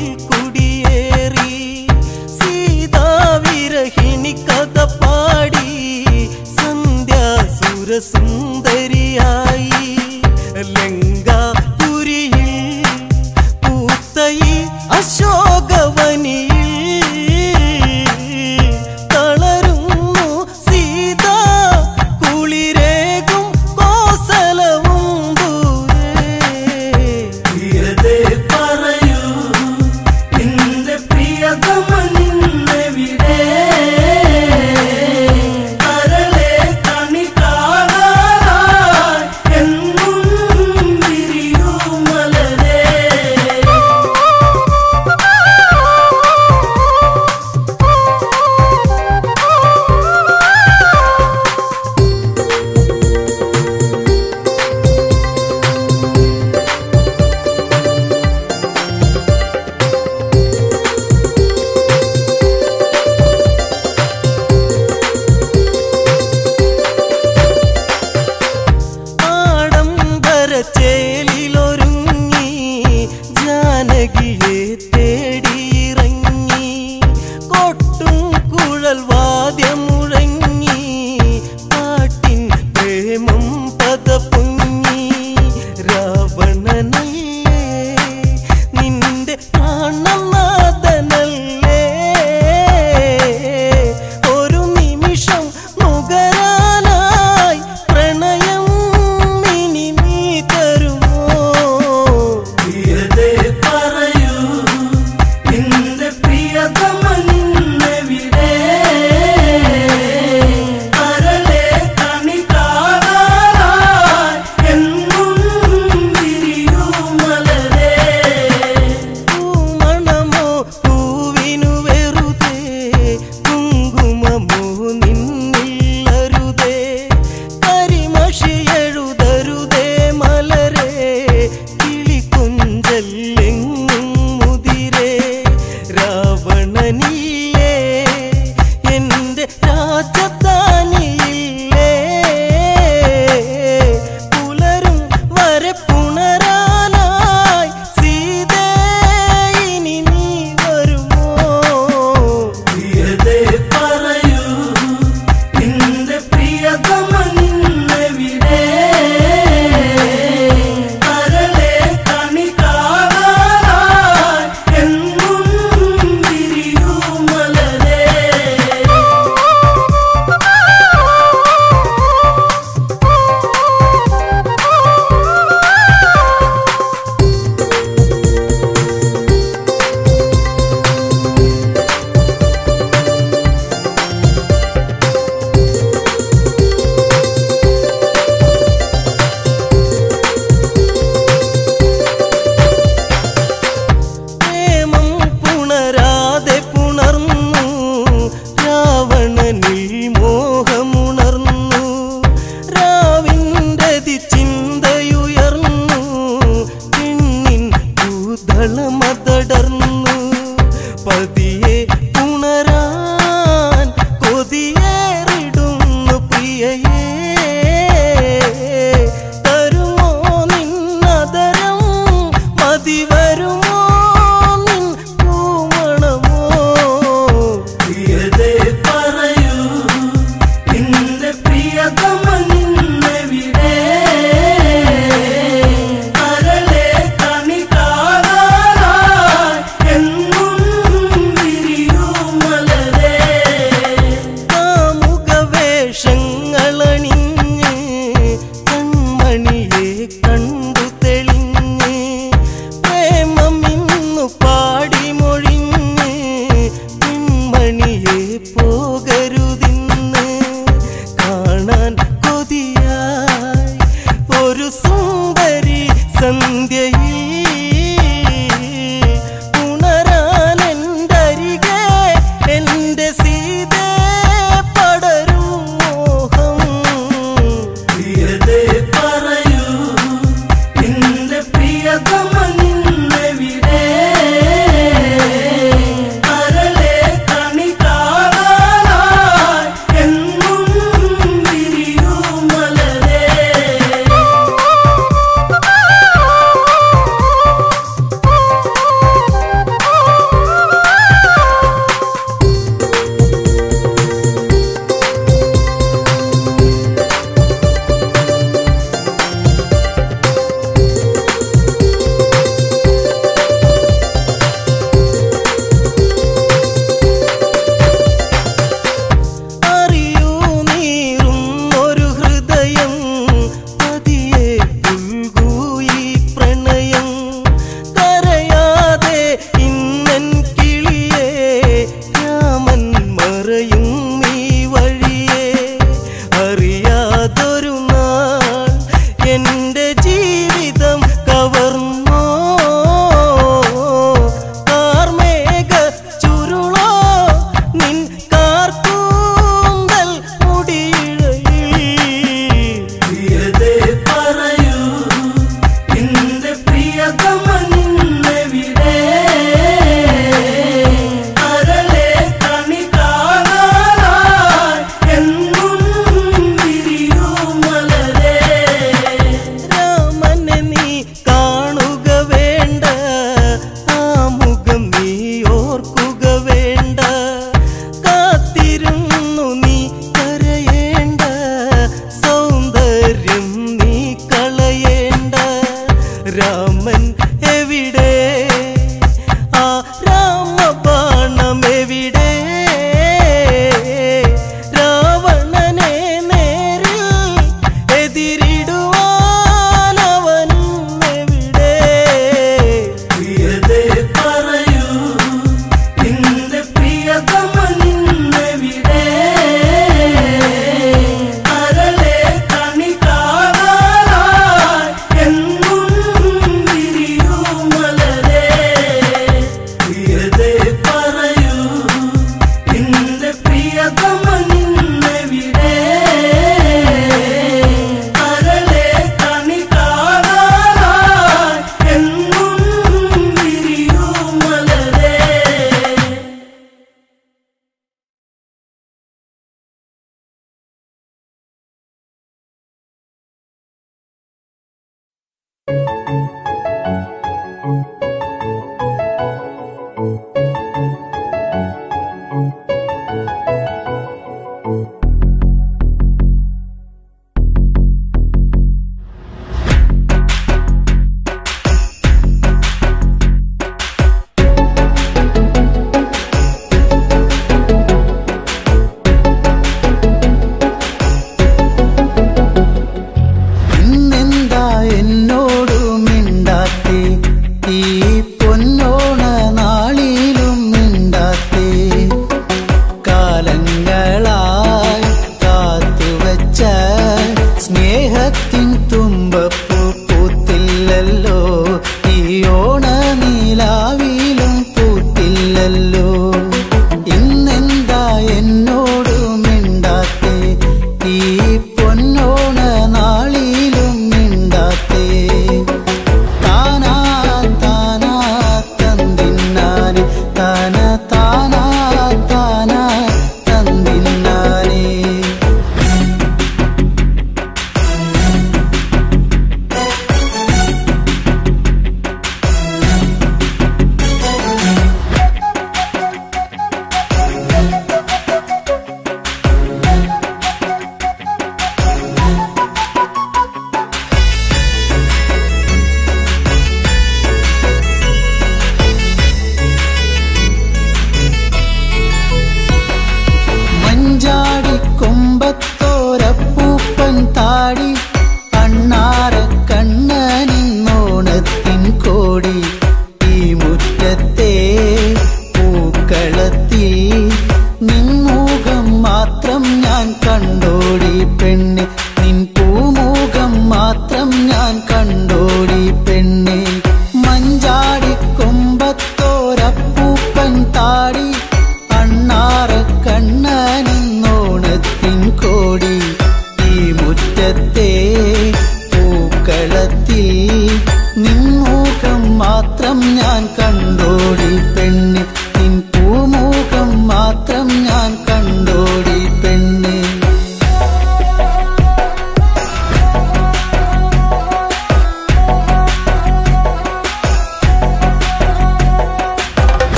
കുടിയേറി സീതാവിരഹിണി കഥ പാടി സന്ധ്യാസുരസുന്ദരിയായി ലങ്കാപുരിയിൽ പൂത്തയി അശോകവനിയിൽ തളരുന്നു സീത കുളിരേകും കോസലവും ദൂരെ പ്രിയതേ പറയൂ നിന്റെ പ്രിയതമ നിന്നെവിടെ കരളെ കണി കാണാനായി എന്നും വിരിയൂ മലരേ ആഡംബര ചേലിലൊരുങ്ങി ജാനകിയെ തേടിയിറങ്ങി കൊട്ടും കുഴൽ വാദ്യം മുഴങ്ങി പാട്ടിൻ പ്രേമം പദപൊങ്ങി രാവണനല്ലേ നിന്റെ പ്രാണനാഥനല്ലേ ഒരു നിമിഷം നുകരാനായി പ്രണയം ഇനി നീ തരുമോ പ്രിയതേ പറയൂ നിന്റെ പ്രിയതമ നിന്നെവിടെ കരളെ കണി കാണാനായി എന്നും വിരിയൂ മലരേ പൂമണമോ പൂവിനു വെറുതെ കുങ്കുമമോ നിന്നില്ലരുതേ കരിമഷി എഴുതരുതേ മലരെ കിളിക്കൊഞ്ചല്ലെങ്ങും മുതിരേ രാവണനില്ലേ എന്റെ രാജധാനിയില്ലേ പുലരും വരെ പുണരാനായി സീതേ ഇനി നീ വരുമോ പ്രിയതേ പറയൂ നിന്റെ പ്രിയതമ നിന്നെവിടെ കരളെ കണി കാണാനായി എന്നും വിരിയൂ മലരേ പ്രേമം പുണരാതെ പുണർന്നു രാവണനിൽ മോഹമുണർന്നു രാവിൻ്റെ ചിന്തയുയർന്നു പെണ്ണിൻ ഭൂതളമതടർന്നു പതിയെ പുണരാൻ കൊതിയേറിടുന്നു പ്രിയയേ തരുമോ നിന്നതരം മതി വരുമോ നിൻ പൂമണമോ പ്രിയതേ പറയൂ നിന്റെ പ്രിയതമ നിന്നെവിടെ കരളെ കണി കാണാനായി എന്നും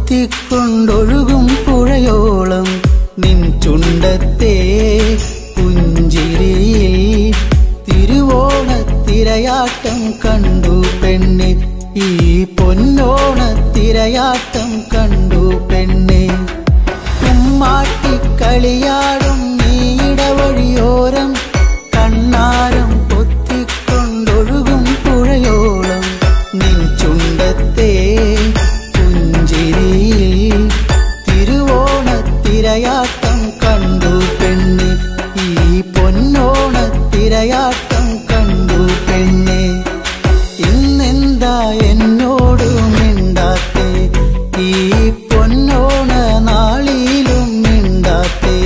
പൊത്തിക്കൊണ്ടൊഴുകും പുഴയോളം നിൻ ചുണ്ടത്തെ പുഞ്ചിരിയിൽ തിരുവോണത്തിരയാട്ടം കണ്ടു പെണ്ണെ ഈ പൊന്നോണത്തിരയാട്ടം കണ്ടു പെണ്ണെ കുമ്മാട്ടി കളിയാടും നീടവഴിയോരം കണ്ണാരം പൊത്തിക്കൊണ്ടൊഴുകും പുഴയോളം നിൻ ചുണ്ടത്തെ പുഞ്ചിരിയിൽ തിരുവോണത്തിരയാട്ടം കണ്ടു പെണ്ണെ ഈ പൊന്നോണത്തിരയാട്ടം കണ്ടു പെണ്ണെ ഇന്നെന്താ എന്നോട് മിണ്ടാത്തേ ഈ പൊന്നോണ നാളിലും മിണ്ടാത്തേ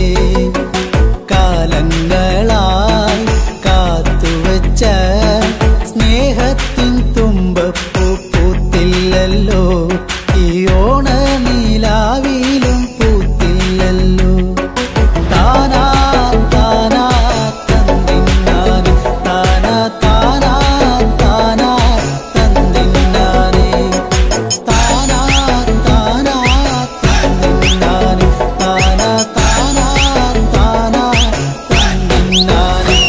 കാലങ്ങളായി കാത്തുവച്ച സ്നേഹത്തിൻ തുമ്പപ്പൂ പൂത്തില്ലല്ലോ ഈ ഓണ നീലാവിലും പൂത്തില്ലല്ലോ താനാ താനാ തന്നിന്നാനെ താനാ താനാ താനാ തന്നിന്നാനെ താനാ താനാ തന്നിന്നാനെ താനാ താനാ താനാ തന്നിന്നാനെ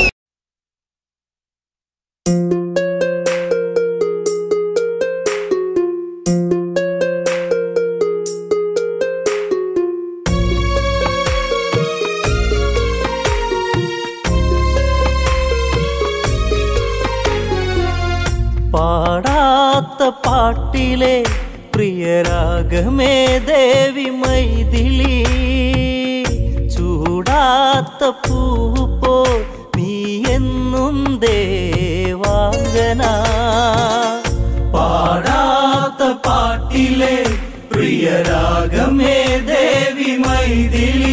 പാടാത്ത പാട്ടിലെ പ്രിയരാഗമേ ദേവി മൈഥിലി ചൂടാത്ത പൂപ്പോ നീ എന്നും ദേവാംഗന പാടാത്ത പാട്ടിലെ പ്രിയരാഗമേ ദേവി മൈഥിലി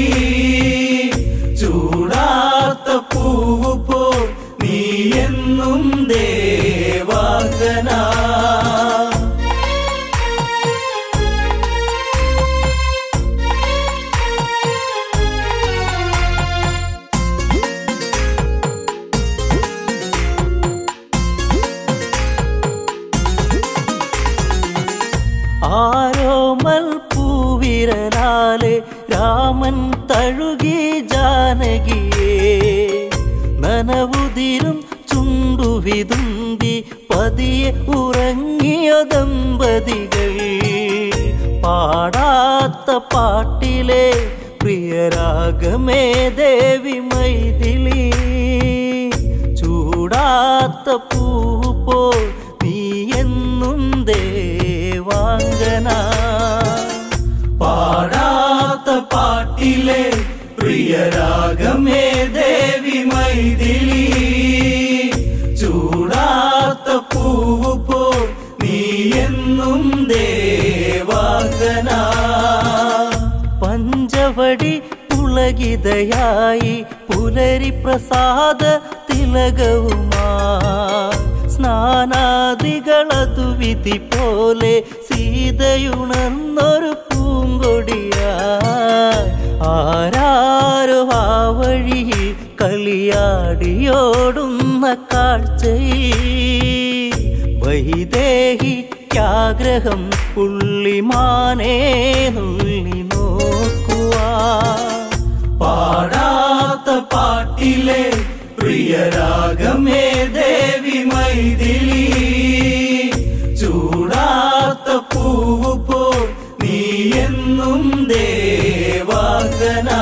ചൂടാത്ത പൂവ് പോ നീ എന്നും ദേവാംഗന ആരോമൽ പൂവിരലാലെ രാമൻ തഴുകി ജാനകിയെ നനവുതിരും ചുണ്ടുവിതുമ്പി പതിയെ ഉറങ്ങിയ ദമ്പതികൾ പാടാത്ത പാട്ടിലെ പ്രിയരാഗമേ ദേവി മൈഥിലി ചൂടാത്ത പൂപ്പോ നീ എന്നും ദേവാംഗന പാടാത്ത പാട്ടിലെ പ്രിയരാഗമേ ദേവി മൈഥിലി ചൂടാത്ത പൂവ് പോ നീ എന്നും ദേവാംഗന പഞ്ചവടി പുളകിതയായി പുലരി പ്രസാദ തിലകവുമാ സ്നാനാദികളതു വിധി പോലെ സീതയുണർന്നൊരു പൂങ്കൊടിയായി ആരാരോ ആ വഴിയിൽ കളിയാടിയോടുന്ന കാഴ്ചയിൽ വൈദേഹിക്കാഗ്രഹം പുള്ളിമാനേ നുള്ളി നോക്കുവാ പാടാത്ത പാട്ടിലെ പ്രിയരാഗമേ ദേവി മൈഥിലി ചൂടാത്ത പൂവ് പോ നീ എന്നും ദേവാംഗന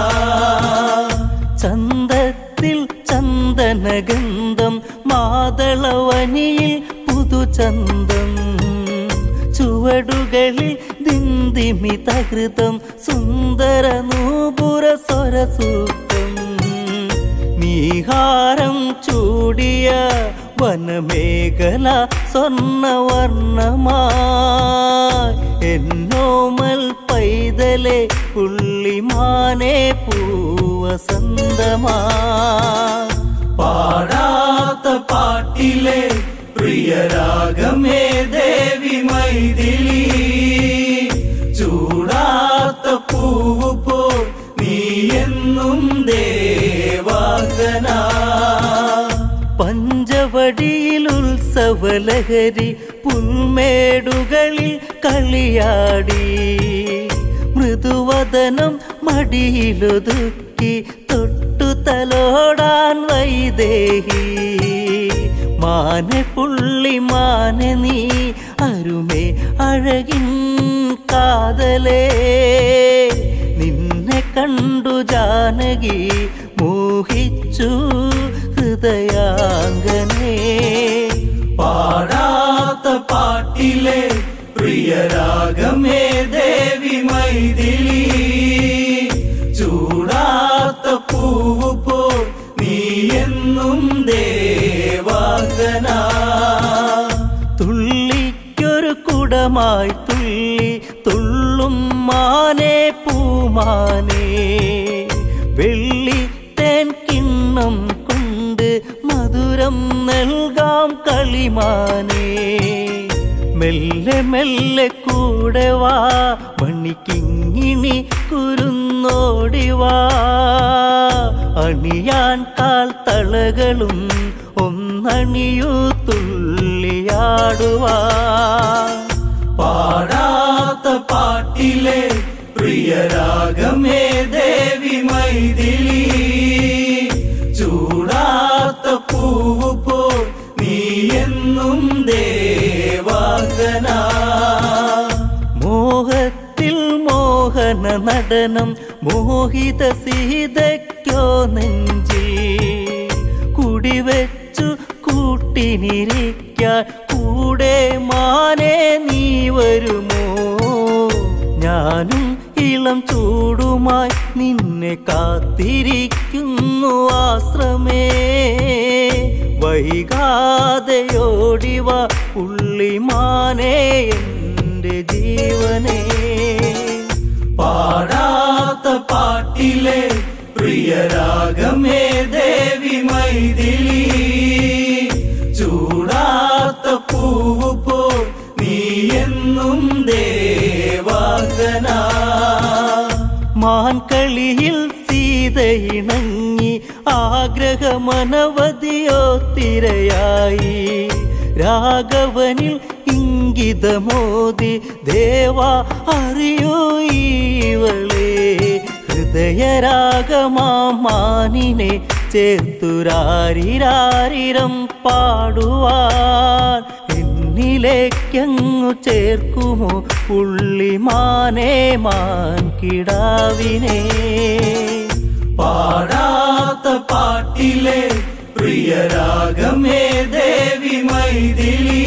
ചന്തത്തിൽ ചന്ദനഗന്ധം മാതളവനിയിൽ പുതുചന്തം ചുവടുകളിൽ ദിന്തിമിതഹൃതം സുന്ദര നൂപുര സ്വരസൂക്തം നീഹാരം ചൂടിയ വനമേഖല സ്വർണവർണ്ണമായി എന്നോമൽ പൈതലെ പുള്ളിമാനെ പൂവസന്തമാ പാടാത്ത പാട്ടിലെ പ്രിയരാഗമേ ദേവി മൈഥിലി ചൂടാത്ത പൂവ് പോ നീ എന്നും ദേവാംഗന പഞ്ചവടിയിൽ ഉത്സവലഹരി പുൽമേടുകളിൽ കളിയാടി മൃദുവദനം മടിയിലൊതുക്കി തൊട്ടു തലോടാൻ വൈദേഹി മാനെ പുള്ളി മാനെ നീ അരുമേ അഴകിൻ കാതലേ നിന്നെ കണ്ടു ജാനകി മോഹിച്ചു ഹൃദയാംഗനേ പാടാത്ത പാട്ടിലെ പ്രിയരാഗമേ ദേവി മൈഥിലി ചൂടാത്ത പൂവ് പോ നീ എന്നും ദേവാഗന തുള്ളിക്കൊരു കുടമായി തുള്ളി തുള്ളും മാനേ പൂമാനേ വെള്ളി തേൻ കിണ്ണം കൊണ്ട് മധുരം നൽകാം കളിമാനേ മെല്ലെ മെല്ലെ കൂടെ വാ മണിക്കിങ്ങിണി കുരുന്നോടി വാ അണിയാൻ കാൽ തളകളും ഒന്നണിയൂ തുള്ളിയാടുവാ പാടാത്ത പാട്ടിലെ പ്രിയരാഗമേ ദേവി മൈഥിലി ചൂടാത്ത പൂവ് പോ നീ എന്നും ദേവാഗന മോഹത്തിൽ മോഹന നടനം മോഹിത സീതയ്ക്കോ നെഞ്ചിൽ കുടിവെച്ചു കൂട്ടിനിരിക്കാൻ കൂടെ മാനെ നീ വരുമോ ഞാനും ഇളം ചൂടുമായി നിന്നെ കാത്തിരിക്കുന്നു ആശ്രമേ വൈകാതെയോടിവ ഉള്ളിമാനേ എൻ്റെ ജീവനേ പാടാത്ത പാട്ടിലെ പ്രിയരാഗമേ ദേവി മൈഥിലി ചൂടാത്ത പൂവ് പോ നീ എന്നും ദേവാഗന മാൻകളിയിൽ സീതയിണങ്ങി ആഗ്രഹമനവധിയോ തിരയായി രാഘവനിൽ ഇംഗിതമോദി ദേവ അറിയൂ ഈവളേ ഹൃദയരാഗമാനിനെ ചേർത്തുരാരിരാരിരം പാടുവാൻ എന്നിലേക്കങ്ങു ചേർക്കുമോ പുള്ളിമാനേ മാൻ കിടാവിനെ പാടാത്ത പാട്ടിലെ പ്രിയരാഗമേ ദേവി മൈഥിലി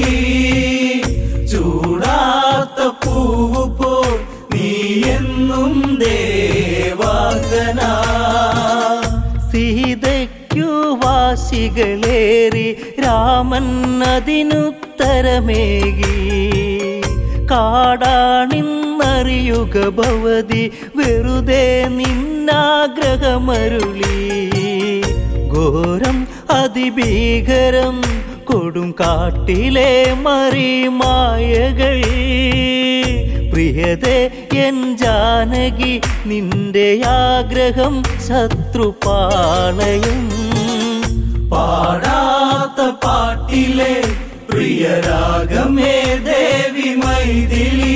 ചൂടാത്ത പൂവ് പോ നീ എന്നും ദേവാഗന സീതയ്ക്കു വാശികളേറി രാമൻ അതിനുത്തരമേകി കാടാണിന്നറിയുക ഭവതി വെറുതെ നിന്നാഗ്രഹമരുളി ഘോരം അതിഭീകരം കൊടും കാട്ടിലെ മറിമായകൾ പ്രിയതേ എൻ ജാനകി നിന്റെ ആഗ്രഹം ശത്രുപാളയം പാടാത്ത പാട്ടിലെ പ്രിയരാഗമേ ദേവി മൈഥിലി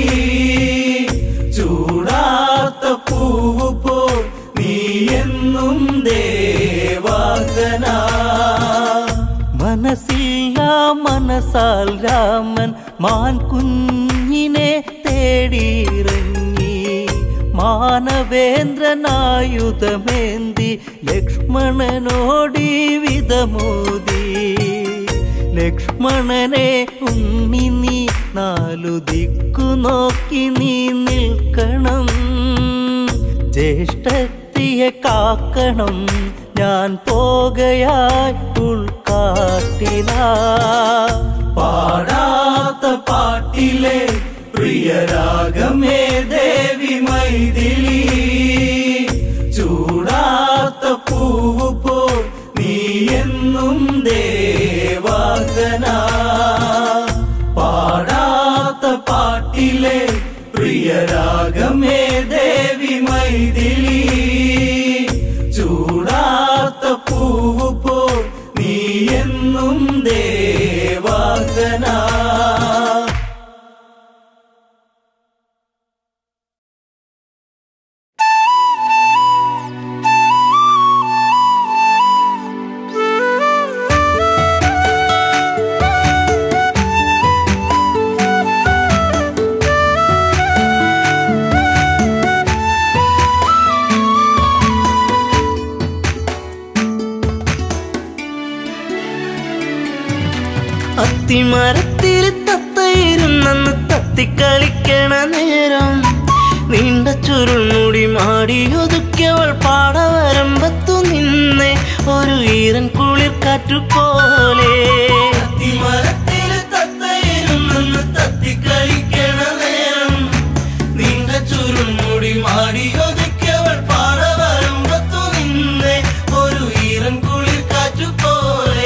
ചൂടാത്ത പൂവ് പോ നീ എന്നും ദേവാഗന മനസ്സില്ല മനസ്സാൽ രാമൻ മാൻ കുഞ്ഞിനെ തേടിയിറങ്ങി മാനവേന്ദ്രനായുധമേന്തി ലക്ഷ്മണനോടി വിധമോദി ലക്ഷ്മണനെ ഉണ്ണി നീ നാലു ദിക്കു നോക്കി നീ നിൽക്കണം ജ്യേഷ്ഠത്തിയെ കാക്കണം ഞാൻ പോകയായി ഉൾക്കാട്ടിലാ പാടാത്ത പാട്ടിലെ പ്രിയരാഗമേ ദേവി മൈഥിലി ചൂടാത്ത പൂവ് പോ നീ എന്നും ദേവാഗന പാടാത്ത പാട്ടിലെ പ്രിയരാഗമേ ദേവി മൈഥിലി ചൂടാത്ത പൂവ് പോ നീ എന്നും ദേവാഗന അത്തിമരത്തിൽ തത്തയിരുന്നെന്ന് തത്തിക്കളിക്കണ നേരം നീണ്ട ചുരുൾമുടി മാടി ഒതുക്കിയവൾ പാടവരമ്പത്തു നിന്നെ ഒരു ഈറൻ കുളിർ കാറ്റു പോലെ അത്തിമരത്തിൽ തത്തയിരുന്നെന്ന് തത്തിക്കളിക്കണ നേരം നീണ്ട ചുരുൾമുടി മാടി ഒതുക്കിയവൾ പാടവരമ്പത്തു നിന്നെ ഒരു ഈറൻ കുളിർ കാറ്റു പോലെ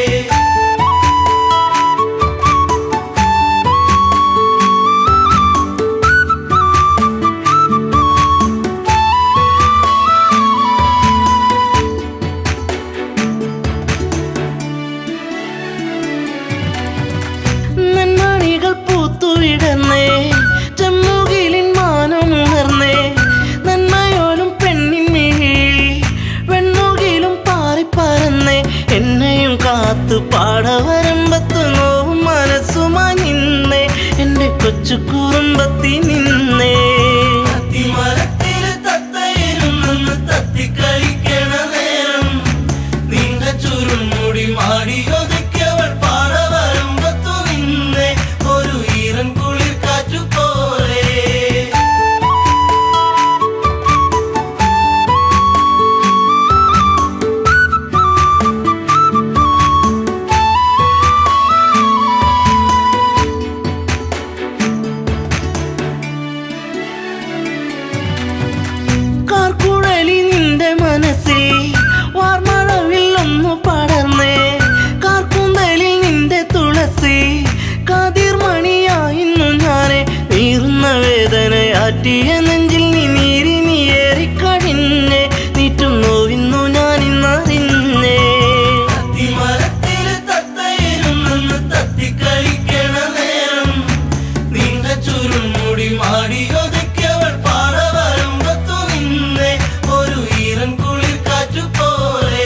നന്മണികൾ പൂത്തുവിടന്നേ ചെമ്മുകിലിൻ മാനമുണർന്നേ നന്മയോലും പെണ്ണിൻ മിഴി വെണ്ണുകിലും പാറിപ്പറന്നേ എന്നെയും കാത്തു പാടവരമ്പത്ത് നോവും മനസ്സുമായി നിന്നേ എന്റെ കൊച്ചു കുറുമ്പത്തി നിന്നേ അത്തിമരത്തിൽ തത്തയിരുന്നെന്ന് തത്തിക്കളിക്കണ നേരം നീണ്ട ചുരുൾമുടി മാടി ഒതുക്കിയവൾ പാടവരമ്പത്തു നിന്നെ ഒരു ഈറൻ കുളിർ കാറ്റു പോലെ കാർക്കുഴലി നിന്റെ മനസ്സിൽ വാർമഴവിൽ ഒന്ന് പടർന്നേ കാർക്കുന്തലിൽ നിന്റെ തുളസി കാതിർമണിയായിരുന്നു ഞാനെ നീറുന്ന വേദനയാറ്റിയ നെഞ്ചിൽ നീ നീരി നീയേറിക്കഴിഞ്ഞേ നീറ്റും നോവിന്നു ഞാൻ ഇന്നറിഞ്ഞേ അത്തിമരത്തിൽ തത്തയിരുന്നെന്ന് തത്തിക്കളിക്കണ നേരം നീണ്ട ചുരുൾമുടി മാടി ഒതുക്കിയവൾ പാടവരമ്പത്തു നിന്നെ ഒരു ഈറൻ കുളിർ കാറ്റു പോലെ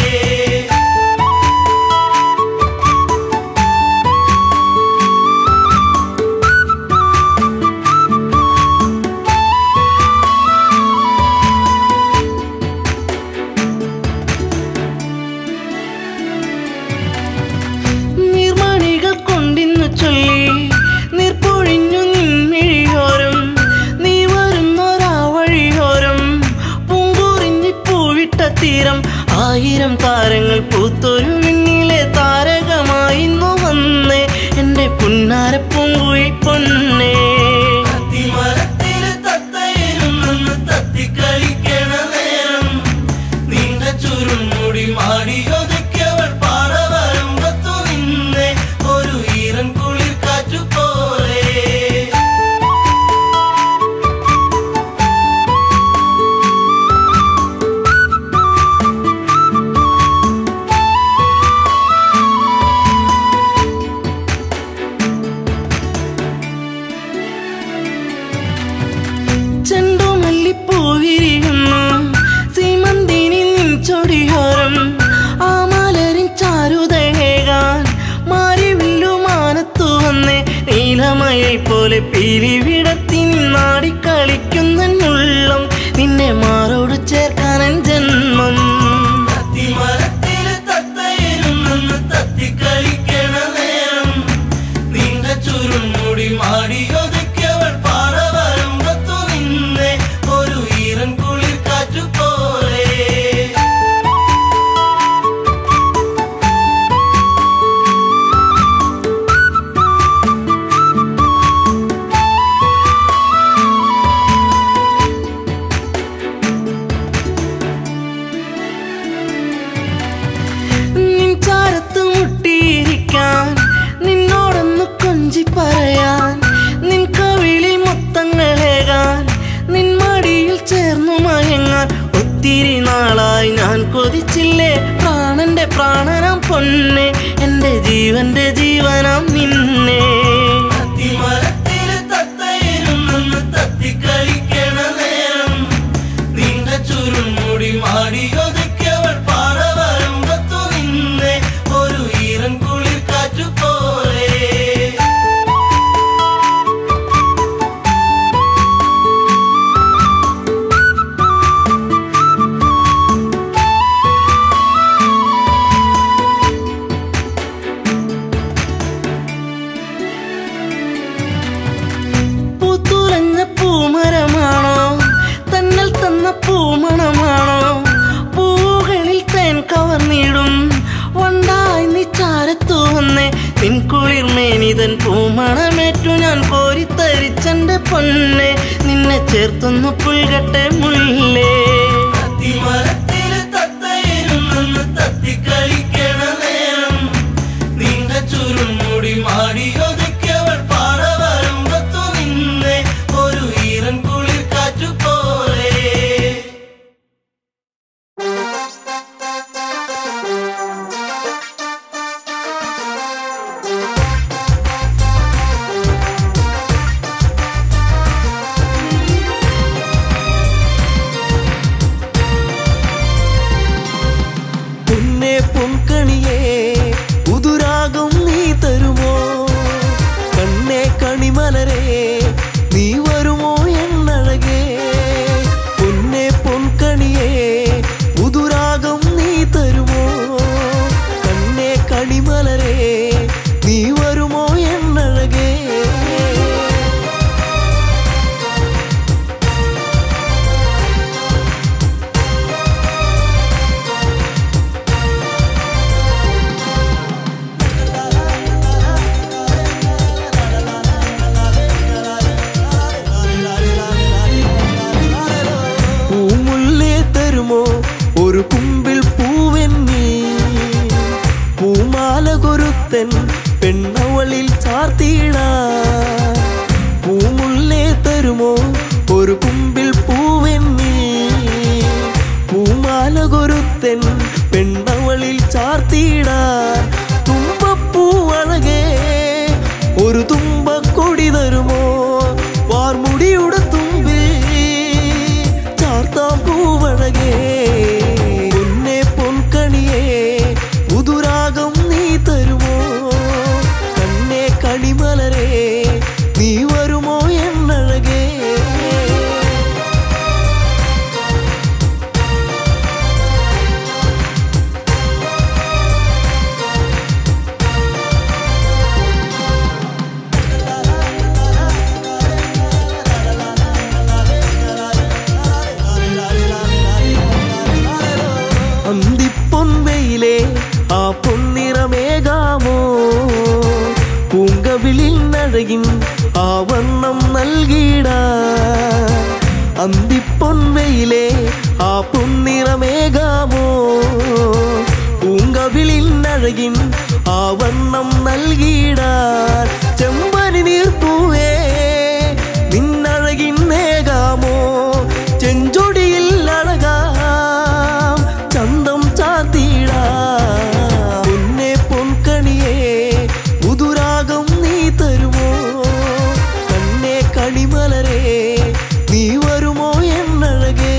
നീർമണികൾ കൊണ്ടിന്നു ചൊല്ലി നീർപ്പൊഴിഞ്ഞു നിൻമിഴിയോരം നീ വരുന്നൊരാ വഴിയോരം പൂങ്കുറിഞ്ഞി പൂവിട്ട തീരം ആയിരം താരങ്ങൾ പൂത്തൊരു വിണ്ണിലെ താരകമായിന്നു വന്നേ എന്റെ പുന്നാര പൂങ്കുഴി പൊന്നേ അത്തിമരത്തിൽ തത്തയിരുന്നെന്ന് തത്തിക്കളിക്കണ നേരം നീണ്ട ചുരുൾമുടി മാടി ഒതുക്കിയവൾ പാടവരമ്പത്തു നിന്നെ ഒരു ഈറൻ കുളിർ കാറ്റു പോലെ ചെണ്ടുമല്ലിപ്പൂവിരിയുന്നു സീമന്തിനി നിൻ ചൊടിയോരം ആ മലരിൻ ചാരുതേകാൻ മാരിവില്ലു മാനത്തു വന്നേ നീലമയിൽ പോലെ പീലി വിടത്തി നിന്നാടി കളിക്കുന്നുള്ളം നിന്നെ മാറോട് ചേർക്കാനൻ ജന്മം അത്തിമരത്തിൽ തത്തയിരുന്നെന്ന് തത്തിക്കളിക്കണ നേരം നീണ്ട ചുരുൾമുടി മാടി ഒതുക്കിയവൾ പാടവരമ്പത്തു നിന്നെ ഒരു ഈറൻ കുളിർ കാറ്റു പോലെ നിൻ ചാരത്ത് മുട്ടിയിരിക്കാൻ നിന്നോടൊന്ന് കൊഞ്ചി പറയാൻ നിൻ കവിളിൽ മൊത്തങ്ങളേകാൻ നിൻ മടിയിൽ ചേർന്നു മയങ്ങാൻ ഒത്തിരി നാളായി ഞാൻ കൊതിച്ചില്ലേ പ്രാണന്റെ പ്രാണനാം പൊന്നെ എന്റെ ജീവന്റെ ജീവനാം നിന്നെ അത്തിമരത്തിൽ തത്തയിരുന്നെന്ന് തത്തിക്കളിക്കണ നേരം നീണ്ട ചുരുൾമുടി മാടി ഒതുക്കിയവൾ പാടവരമ്പത്തു നിന്നെ ഒരു ഈറൻ കുളിർ കാറ്റു പോലെ കുളിർമേനിതൻ പൂമണമേറ്റു ഞാൻ കോരിത്തരിച്ചെന്റെ പൊന്നെ നിന്നെ ചേർത്തൊന്നു പുൽകട്ടെ മുല്ലേ അത്തിമരത്തില് തത്തയിരുന്നെന്ന് തത്തിക്കളിക്കണ നേരം നീണ്ട ചുരുൾമുടി മാടിയൊതുക്കിയവൾ പാറ വരുമ്പത്തു നിന്നെ ഒരു ഈറൻ കുളിർ കാറ്റു പോലെ പൊന്നെ പൊൻകണിയേ പുതുരാഗം നീ തരുമോ കണ്ണേ കണിമലരേ നീ വരുമോ എന്നഴകേ പൊന്നെ പൊൻകണിയേ പുതുരാഗം നീ തരുമോ കണ്ണേ കണിമലരേ നീ വരുമോ എന്നഴകേ പൂമുല്ലേ തരുമോ ഒരു കുമ്പിൽ പൂവെന്നീ പൂമാല കൊരുത്തൻ പെണ്ണവളിൽ ചാർത്തിയിട പൂമുല്ലേ തരുമോ ഒരു കുമ്പിൽ പൂവെന്നീ പൂമാല കൊരുത്തൻ പെണ്ണവളിൽ ചാർത്തിയിട തുമ്പപ്പൂവഴകേ ഒരു തുമ്പക്കൊടി തരുമോ വാർമുടിയുടെ തുമ്പിൽ ചാർത്താം പൂവഴകേ പൊന്നെ പൊൻകണിയേ പുതുരാഗം നീ തരുമോ കണ്ണേ കണിമലരേ നീ വരുമോ എന്നഴകേ അന്തിപ്പൊൻവെയിലേ ആ പൊന്നിറമേകാമോ പൂങ്കവിളിൽ നഴകിൻ ആ വർണ്ണം നൽകിട അന്തിപ്പൊൻവെയിലേ ആ പൊന്നിറമേകാമോ പൂങ്കവിളിൽ നഴകിൻ ആ വർണ്ണം നൽകിട ചെമ്പനി നീർപ്പൂവേ നിന്നഴകിൻ നേകാമോ ചെഞ്ചൊടിയിൽ അഴകാം ചന്തം ചാത്തിട പൊന്നെ പൊൻകണിയേ പുതുരാഗം നീ തരുമോ കണ്ണേ കണിമലരേ നീ വരുമോ എന്നഴകേ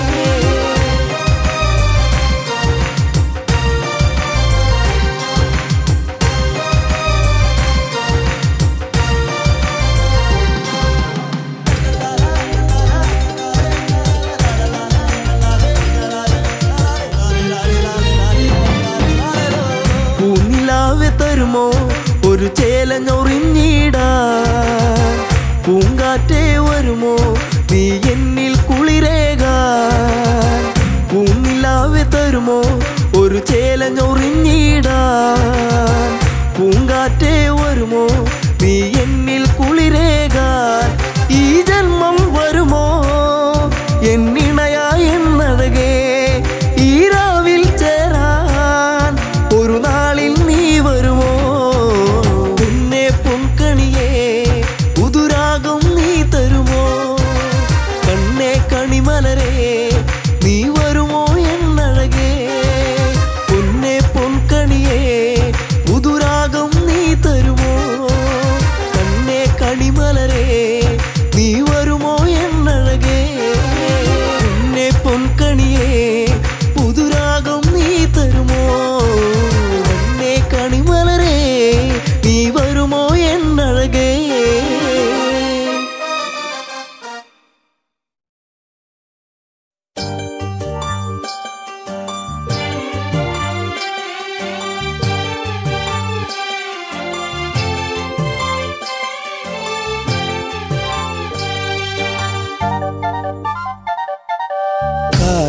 പൂനിലാവെ തരുമോ ഒരു ചേലഞ്ഞൊറിഞ്ഞിടാ പൂങ്കാറ്റേ വരുമോ നീ എന്നിൽ കുളിരേകാൻ പൂനിലാവെ തരുമോ ഒരു ചേലഞ്ഞൊറിഞ്ഞിടാൻ പൂങ്കാറ്റേ വരുമോ നീ എന്നിൽ കുളിരേകാൻ ഈ ജന്മം വരുമോ എന്നിണയാ എന്നഴകേ ഈ രാവിൽ ചേരാൻ ഒരു നാളിൽ നീ വരുമോ പിന്നെ പൊൻകണിയേ പുതുരാഗം നീ തരുമോ കണ്ണേ കണിമലരേ നീ വരുമോ എന്നഴകേ പൊന്നെ പൊൻകണിയേ പുതുരാഗം നീ തരുമോ കണ്ണേ കണിമലരേ നീ വരുമോ എന്നഴകേ പൊന്നെ പൊൻകണിയേ പുതുരാഗം നീ തരുമോ കണ്ണേ കണിമലരേ നീ വരുമോ എന്നഴകേ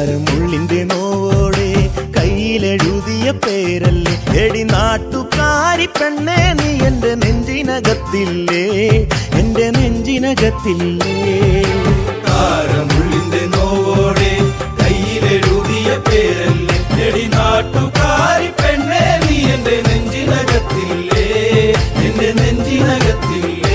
കാരമുള്ളിന്റെ നോവോടെ കയ്യിലെഴുതിയ പേരല്ലേ എടി നാട്ടുകാരി നാട്ടുകാരി പെണ്ണേ നീ എന്റെ നെഞ്ചിനകത്തില്ലേ എന്റെ നെഞ്ചിനകത്തില്ലേ കാരമുള്ളിന്റെ നോവോടെ കയ്യിലെഴുതിയ പേരല്ലേ എടി നാട്ടുകാരി പെണ്ണേ നീ എന്റെ നെഞ്ചിനകത്തില്ലേ എന്റെ നെഞ്ചിനകത്തില്ലേ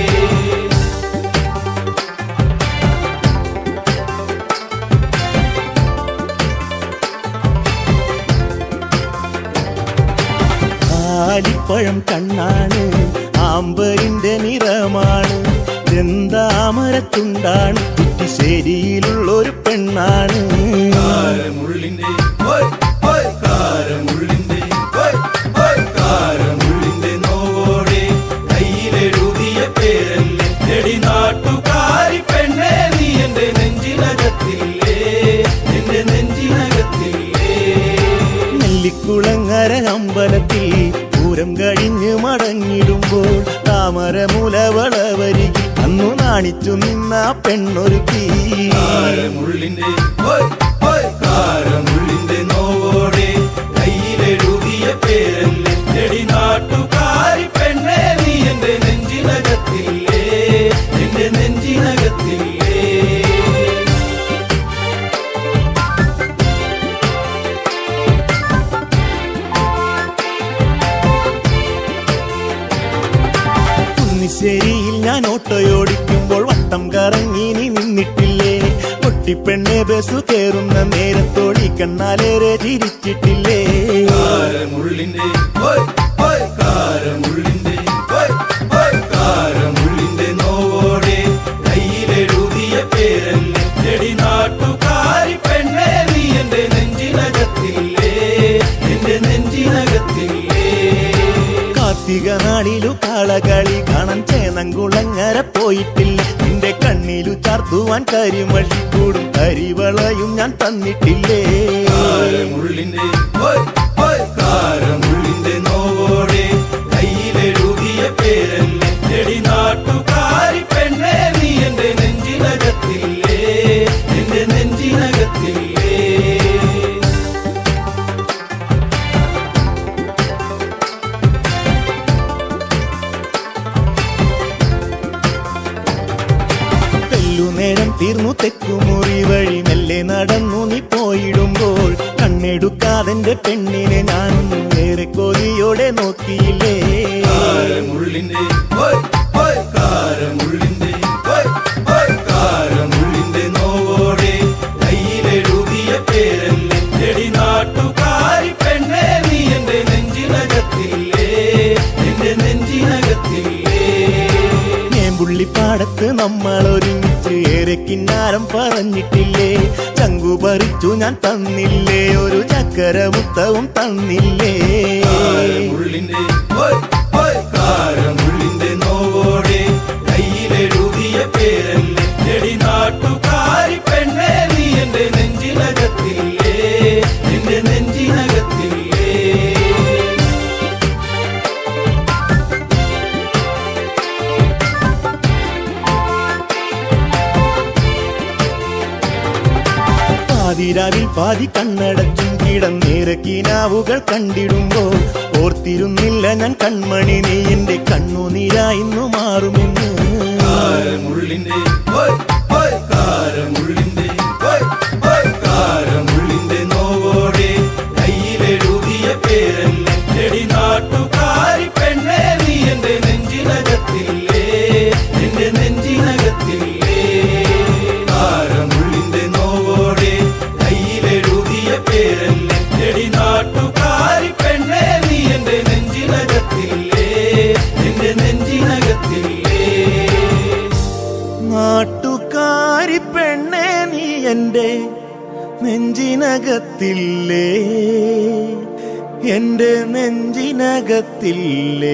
ആലിപ്പഴം കണ്ണാണ് ആമ്പരിന്റെ നിറമാണ് ചെന്താമരത്തുണ്ടാണ് കുറ്റിശ്ശേരിയിലുള്ളൊരു പെണ്ണാണ് കാരമുള്ളിന്റെ ഓയ് ഓയ് കാരമുള്ളിന്റെ ഓയ് ഓയ് കാരമുള്ളിന്റെ നോവോടെ കയ്യിലെഴുതിയ പേരല്ലേ എടി നാട്ടുകാരി പെണ്ണേ നീ എന്റെ നെഞ്ചിനകത്തില്ലേ എന്റെ നെഞ്ചിനകത്തില്ലേ നെല്ലിക്കുളങ്ങര അമ്പലത്തിൽ പൂരം കഴിഞ്ഞ് മടങ്ങിടുമ്പോൾ താമരമുലവളവരികിൽ അന്നു നാണിച്ചു നിന്ന പെണ്ണൊരുക്കി കാരമുള്ളിന്റെ ഓയ് ഓയ് കാരമുള്ളിന്റെ നോവോടെ കയ്യിലെഴുതിയ പേരല്ലേ എടി നാട്ടുകാരി പെണ്ണേ നീ എന്റെ നെഞ്ചിനകത്തില്ലേ എന്റെ നെഞ്ചിനകത്തില്ലേ കുന്നിശ്ശേരിയിൽ ഞാൻ ഓട്ടോയോടിക്കുമ്പോൾ വട്ടം കറങ്ങി നീ നിന്നിട്ടില്ലേ പൊട്ടിപ്പെണ്ണെ ബസ് കയറുന്ന നേരത്തോടി കണ്ണാലേറെ ചിരിച്ചിട്ടില്ലേ കാരമുള്ളിന്റെ ഓയ് ഓയ് കാരമുള്ളിന്റെ ഓയ് ഓയ് കാരമുള്ളിന്റെ നോവോടെ കയ്യിലെഴുതിയ പേരല്ലേ എടി നാട്ടുകാരി പെണ്ണേ നീ എന്റെ നെഞ്ചിനകത്തില്ലേ എന്റെ നെഞ്ചിനകത്തില്ലേ കാർത്തിക നാളിലു കാളകളി കാണാൻ ചേനങ്കുളങ്ങര പോയിട്ടില്ല നിന്റെ കണ്ണിലു ചാർത്തുവാൻ കരിമഴി കൂടും കരിവളയും ഞാൻ തന്നിട്ടില്ലേ കാരമുള്ളിന്റെ ഓയ് ഓയ് കാരമുള്ളിന്റെ നോവോടെ കയ്യിലെഴുതിയ പേരല്ലേ എടി നാട്ടുകാരി പെണ്ണേ നീ എന്റെ നെഞ്ചിനകത്തില്ലേ എന്റെ നെഞ്ചിനകത്തില്ലേ തെല്ലുനേരം തീർന്നു തെക്കുമുറി വഴി മെല്ലെ നടന്നു നീ പോയിടുമ്പോൾ കണ്ണെടുക്കാതെന്റെ പെണ്ണിനെ ഞാനൊന്നും ഏറെ കൊതിയോടെ നോക്കിയില്ലേ കാരമുള്ളിന്റെ ഓയ് ഓയ് കാരമുള്ളിന്റെ ഓയ് ഓയ് കാരമുള്ളിന്റെ നോവോടെ കയ്യിലെഴുതിയ പേരല്ലേ എടി നാട്ടുകാരി പെണ്ണേ നീ എന്റെ നെഞ്ചിനകത്തില്ലേ എന്റെ നെഞ്ചിനകത്തില്ലേ മേമ്പുള്ളിപ്പാടത്ത് നമ്മൾ ഒരുമിച്ച് ഏറെ കിന്നാരം പറഞ്ഞിട്ടില്ലേ ചങ്കു പറിച്ചു ഞാൻ തന്നില്ലേ ഒരു ചക്കര മുത്തവും തന്നില്ലേ കാരമുള്ളിന്റെ ഓയ് ഓയ് കാരമുള്ളിന്റെ നോവോടെ കയ്യിലെഴുതിയ പേരല്ലേ എടി നാട്ടുകാരി പെണ്ണേ നീ എന്റെ നെഞ്ചിനകത്തില്ലേ എന്റെ നെഞ്ചിനകത്തില്ലേ പാതിരാവിൽ പാതി കണ്ണടച്ചും കിടന്നേറെ കിനാവുകൾ കണ്ടിടുമ്പോൾ ഓർത്തിരുന്നില്ല ഞാൻ കൺമണി നീ എന്റെ കണ്ണുനീരായിന്നു മാറുമെന്ന് കാരമുള്ളിന്റെ ഓയ് ഓയ് കാരമുള്ളിന്റെ ഓയ് ഓയ് കാരമുള്ളിന്റെ നോവോടെ കയ്യിലെഴുതിയ പേരല്ലേ എടി നാട്ടുകാരി പെണ്ണേ നീ എന്റെ നെഞ്ചിനകത്തില്ലേ എന്റെ നെഞ്ചിനകത്തില്ലേ കാരമുള്ളിന്റെ നോവോടെ കയ്യിലെഴുതിയ പേരല്ലേ എടി നാട്ടുകാരി പെണ്ണേ നീ എന്റെ നെഞ്ചിനകത്തില്ലേ എന്റെ നെഞ്ചിനകത്തില്ലേ നാട്ടുകാരി പെണ്ണെ നീ എന്റെ നെഞ്ചിനകത്തില്ലേ എന്റെ നെഞ്ചിനകത്തില്ലേ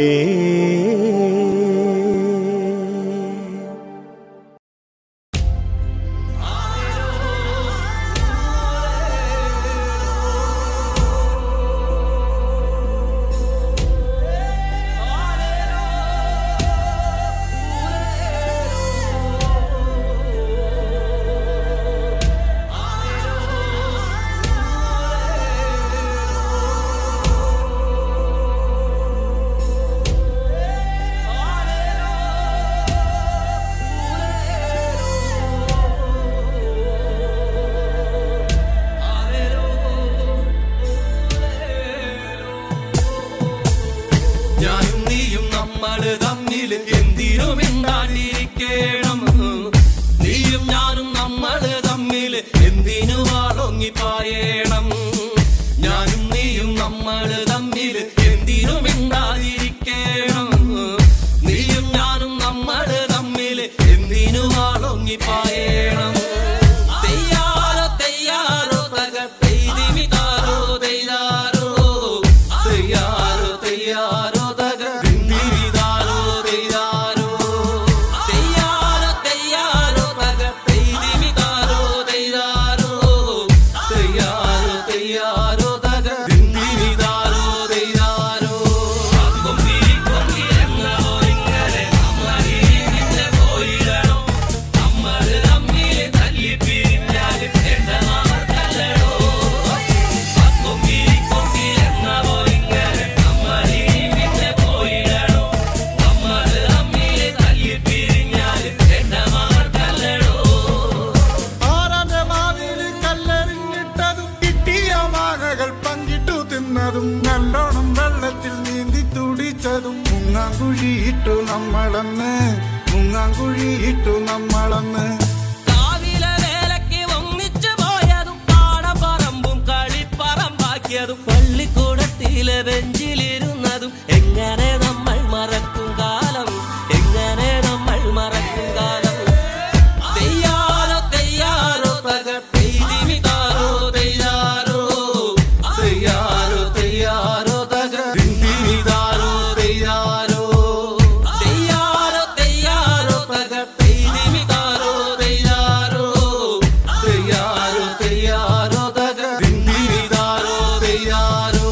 തമ്മില് എന്തിനു വാളൊങ്ങിപ്പായണം ഞാനും നീയും നമ്മള് തമ്മില് എന്തിനു മിണ്ടാതിരിക്കണം നീയും ഞാനും നമ്മള് തമ്മില് എന്തിനു വാളൊങ്ങിപ്പായണം തെയ്യാറോ തെയ്യാറോ തക പെയ്തിമിതാരോ തെയ്യാറോ തെയ്യാറോ തെയ്യാറോ തക ദിന്ദിരിതാരോ തെയ്യാറോ തെയ്യാറോ തെയ്യാറോ തക പെയ്തിമിതാരോ തെയ്യാറോ തെയ്യാറോ തെയ്യാറോ തക ദിന്ദിരിതാരോ തെയ്യാറോ കൊമ്പി കൊമ്പി എന്നോ ഇങ്ങനെ നമ്മളീ പിന്നെ പോയിടണം നമ്മള് തമ്മിൽ തല്ലി പിരിഞ്ഞാല് എണ്ണമാർക്കല്ലടോ കൊമ്പി കൊമ്പി എന്നോ ഇങ്ങനെ നമ്മളീ പിന്നെ പോയിടണം നമ്മള് തമ്മിൽ തല്ലി പിരിഞ്ഞാല് എണ്ണമാർക്കല്ലടോ ആരാന്റെ മാവില് കല്ലെറിഞ്ഞിട്ടതും കിട്ടിയ മാങ്ങകൾ പങ്കിട്ടു തിന്നതും നല്ലോണം വെള്ളത്തിൽ നീന്തി തുടിച്ചതും മുങ്ങാങ്കുഴിയിട്ടു നമ്മളന്ന് മുങ്ങാങ്കുഴിയിട്ടു നമ്മളന്ന് കാവിലെ വേലയ്ക്ക് ഒന്നിച്ചു പോയതും പാടപ്പറമ്പും കളിപ്പറമ്പാക്കിയതും പള്ളിക്കൂടത്തിലെ ബെഞ്ചിലിരുന്നതും എങ്ങനെ നമ്മൾ മറക്കും കാലം എങ്ങനെ നമ്മൾ മറക്കും കാലം തെയ്യാറോ തെയ്യാറോ തക പെയ്തിമിതാരോ തെയ്യാറോ തെയ്യാറോ തെയ്യാറോ തക ദിന്ദിമിതാരോ തെയ്യാറോ തെയ്യാറോ തെയ്യാറോ തക പെയ്തിമിതാരോ തെയ്യാറോ തെയ്യാറോ തെയ്യാറോ തക ദിന്ദിമിതാരോ തെയ്യാറോ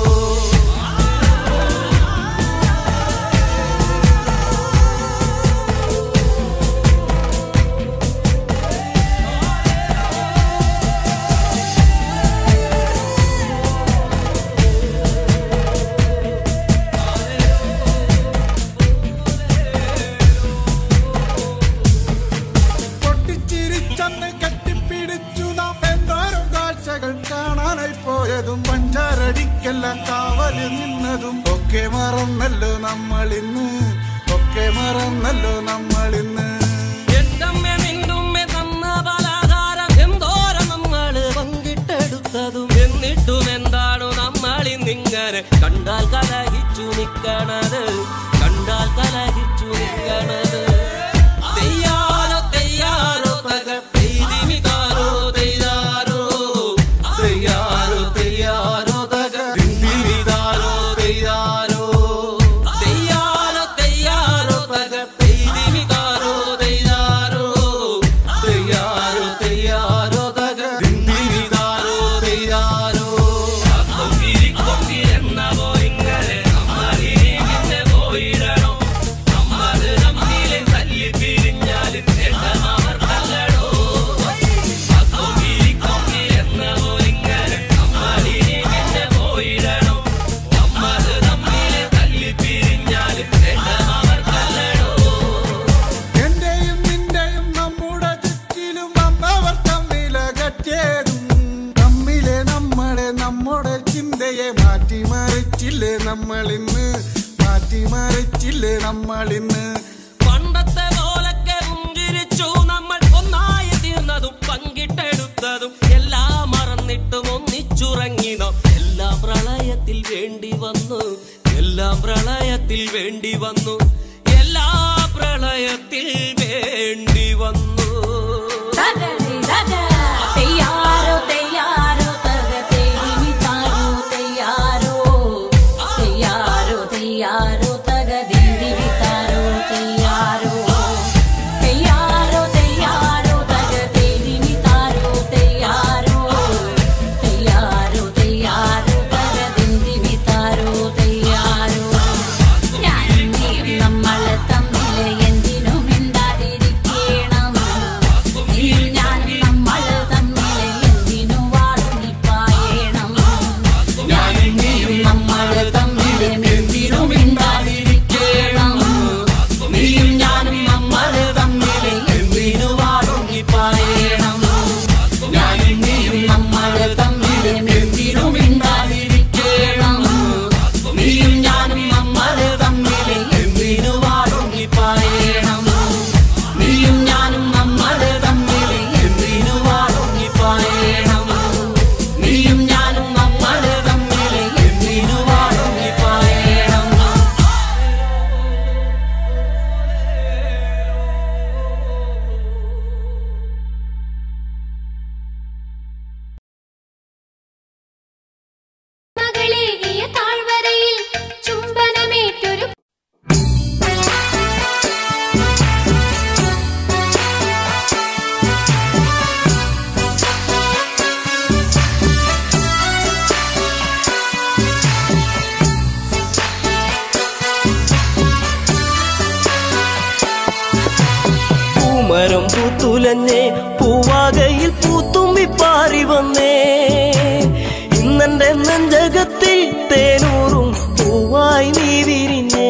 പൊട്ടിച്ചിരിച്ചന്ന് കെട്ടിപ്പിടിച്ചു നാം എന്തോരം കാഴ്ചകൾ കാണാനായി പോയതും പഞ്ചാരടിക്കെല്ലാം കാവല് നിന്നതും ഒക്കെ മറന്നല്ലോ നമ്മളിന്ന് ഒക്കെ മറന്നല്ലോ നമ്മളിന്ന് എന്തമ്മേ നിന്നുമ്മേ തന്ന പലഹാരം എന്തോരം നമ്മള് പങ്കിട്ടെടുത്തതും എന്നിട്ടും എന്താണു നമ്മളിന്നിങ്ങനെ കണ്ടാൽ കലഹിച്ചു നിക്കണത് കണ്ടാൽ കലഹിച്ചു നിക്കണത് തെയ്യാറോ തെയ്യാറോ തക പെയ്തിമിതാരോ തെയ്യാറോ തെയ്യാറോ തെയ്യാറോ തക ദിന്ദിരിതാരോ തെയ്യാറോ തെയ്യാറോ തെയ്യാറോ തക പെയ്തിമിതാരോ തെയ്യാറോ തെയ്യാറോ തെയ്യാറോ തക ദിന്ദിരിതാരോ തെയ്യാറോ കൊമ്പി കൊമ്പി എന്നവോ ഇങ്ങനെ നമ്മളീ പിന്നെ പോയിടണം നമ്മള് തമ്മില് തല്ലി പിരിഞ്ഞാല് എണ്ണമാർക്കല്ലടോ കൊമ്പി കൊമ്പി എന്നവോ ഇങ്ങനെ നമ്മളീ പിന്നെ പോയിടണം നമ്മള് തമ്മില് തല്ലി പിരിഞ്ഞാല് എണ്ണമാർക്കല്ലടോ എന്റെയും നിന്റെയും നമ്മുടെ ചുറ്റിലും വന്നവർ തമ്മിലകറ്റേതും തമ്മിലെ നമ്മളെ നമ്മുടെ ചിന്തയെ മാറ്റിമറിച്ചില്ലേ നമ്മളിന്ന് മാറ്റിമറിച്ചില്ലേ നമ്മളിന്ന് പണ്ടത്തെ പോലൊക്കെ പുഞ്ചിരിച്ചു നമ്മൾ ഒന്നായി തീർന്നതും പങ്കിട്ടെടുത്തതും എല്ലാം മറന്നിട്ടും ഒന്നിച്ചുറങ്ങി നാം എല്ലാം പ്രളയത്തിൽ വേണ്ടി വന്നു എല്ലാം പ്രളയത്തിൽ വേണ്ടി വന്നു എല്ലാ പ്രളയത്തിൽ വേണ്ടി വന്നു തകഴി തക തെയ്യാറോ തെയ്യാറോ തക തേരി താരോ തെയ്യാറോ തെയ്യാറോ തെയ്യാറോ തക ദിന്ദിരി താരോ തെയ്യാറോ തെയ്യാറോ തെയ്യാറോ തക തേരി താരോ തെയ്യാറോ തെയ്യാറോ തെയ്യാറോ തക ദിന്ദിരി താരോ തെയ്യാറോ ഞാനും നീയും നമ്മള് തമ്മില് എന്തിനും മിണ്ടാതിരിക്കണം പൂത്തുലഞ്ഞേ പൂവാകയിൽ പൂത്തുമ്പി പാറി വന്നേ ഇന്നെന്റെ നെഞ്ചകത്തിൽ തേനൂറും പൂവായി നീ വിരിഞ്ഞേ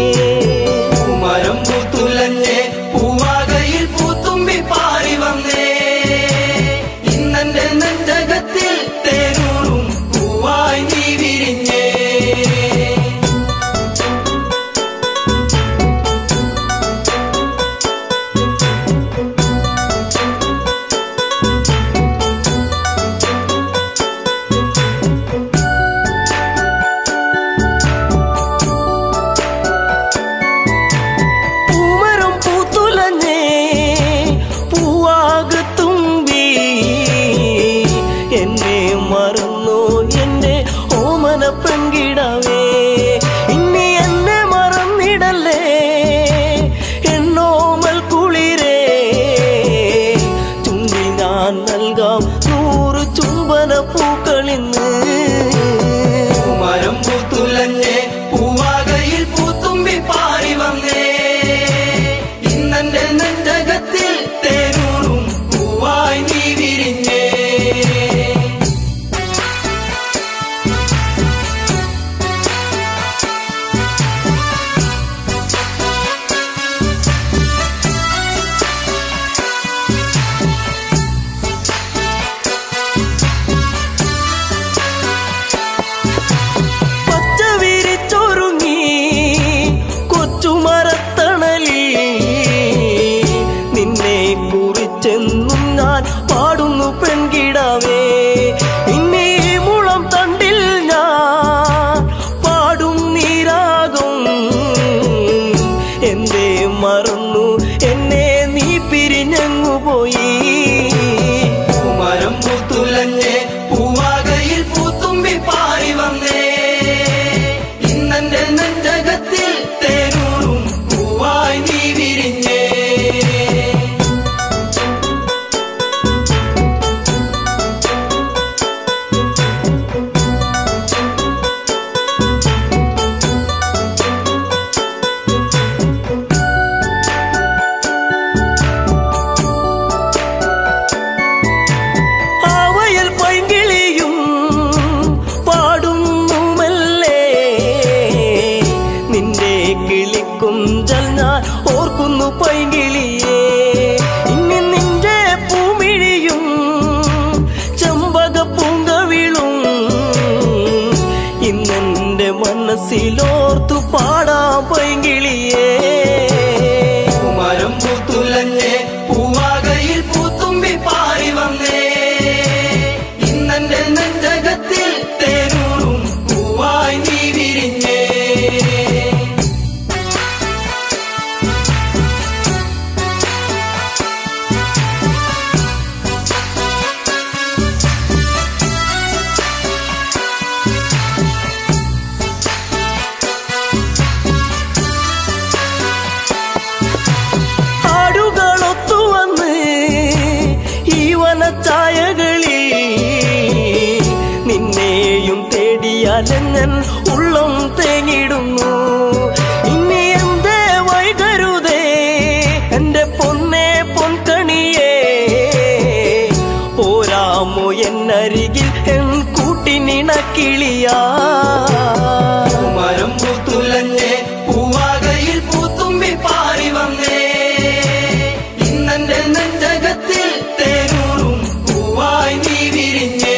പൂമരം പൂത്തുലഞ്ഞേ പൂവാകയിൽ പൂത്തുമ്പി പാറി വന്നേ ഇന്നെന്റെ നെഞ്ചകത്തിൽ തേനൂറും പൂവായി നീ വിരിഞ്ഞേ പൂമരം പൂത്തുലഞ്ഞേ പൂവാകത്തുമ്പി എന്നെ മറന്നു എന്റെ ഓമന പെങ്കിടവേ ഇനി എന്നെ മറന്നിടല്ലേ എന്നോമൽ കുളിരേ ചുണ്ടി ഞാൻ നൽകാം നൂറ് ചുംബന പൂക്കളിന്ന് പൂമരം പൂത്തുലഞ്ഞേ പൂവാകയിൽ പൂത്തുമ്പി പാറി വന്നേ ഇന്നെന്റെ നെഞ്ചകത്തിൽ തേനൂറും പൂവായി നീ വിരിഞ്ഞേ പച്ച വിരിച്ചൊരുങ്ങി കൊച്ചുമരത്തണലിൽ നിന്നെ കുറിച്ചെന്നും ഞാൻ പാടുന്നു പെൺകിടാവേ ഇന്നീ മുളം തണ്ടിൽ ഞാൻ പാടും നീരാകും എന്തേ മറന്നു എന്നെ നീ പിരിഞ്ഞങ്ങു പോയി പൂമരം പൂത്തുലഞ്ഞേ പൂവാകയിൽ പൂത്തുമ്പി പാറി വന്നേ ഇന്നെന്റെ നെഞ്ചകത്തിൽ തേനൂറും പൂവായി നീ വിരിഞ്ഞേ ആവയൽ പൈങ്കിളിയും പാടുന്നുമല്ലേ നിന്റെ കിളിക്കുഞ്ചൽ ഞാൻ ഓർക്കുന്നു പൈങ്കിളിയേ ഇനി നിന്റെ പൂമിഴിയും ചെമ്പക പൂങ്കവിളും ഇന്നെന്റെ മനസ്സിലോർത്തു പാടാം പൈങ്കിളിയേ പൂമരം പൂത്തുലഞ്ഞേ പൂവാകയിൽ പൂത്തുമ്പി പാറി വന്നേ ഇന്നെന്റെ നെഞ്ചകത്തിൽ തേനൂറും പൂവായി നീ വിരിഞ്ഞേ ആടുകളൊത്തുവന്ന് ഈ വനച്ചായകളിൽ നിന്നെയും തേടിയാലെങ്ങൻ ഉള്ളം തേങ്ങിടുന്നു ഇനി എന്തേ വൈകരുതേ എന്റെ പൊന്നെ പൊൻകണിയേ പോരാമോ എന്നരികിൽ എൻ കൂട്ടിനിണക്കിളിയാ പൂമരം പൂത്തുലഞ്ഞേ പൂവാകയിൽ പൂത്തുമ്പി പാറി വന്നേ ഇന്നെന്റെ നെഞ്ചകത്തിൽ തേനൂറും പൂവായി നീ വിരിഞ്ഞേ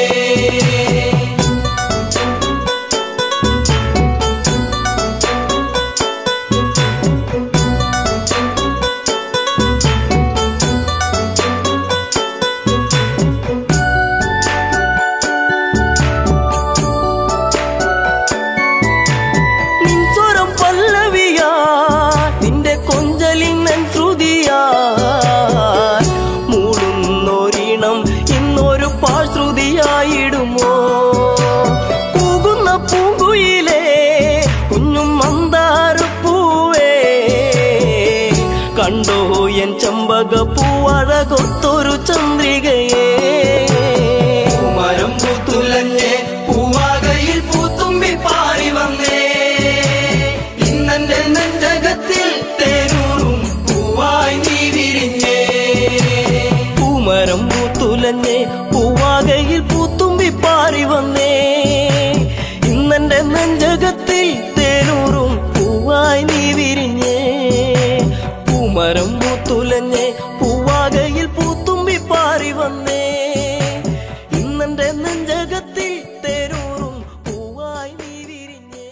നിൻസ്വരം പല്ലവിയാ നിന്റെ കൊഞ്ചലിനൻ ശ്രുതിയാ മൂടുന്നൊരിണം ഇന്നൊരു പാശ്രുതിയായിടുമോ കൂകുന്ന പൂങ്കുയിലേ കുഞ്ഞും മന്ദാരപ്പൂവേ കണ്ടോ എൻ ചമ്പക പൂവഴകൊത്തൊരു ചന്ദ്രികയേ പൂമരം പൂത്തുലഞ്ഞേ പൂവാകയിൽ പൂത്തുമ്പി പാറി വന്നേ ഇന്നെന്റെ നെഞ്ചകത്തിൽ തേനൂറും പൂവായി നീ വിരിഞ്ഞേ പൂവാകയിൽ പൂത്തുമ്പി പാറി വന്നേ ഇന്നെന്റെ നെഞ്ചകത്തിൽ തേനൂറും പൂവായി നീ വിരിഞ്ഞേ പൂമരം പൂത്തുലഞ്ഞേ പൂവാകയിൽ പൂത്തുമ്പി പാറി വന്നേ ഇന്നെന്റെ നെഞ്ചകത്തിൽ തേനൂറും പൂവായി നീ വിരിഞ്ഞേ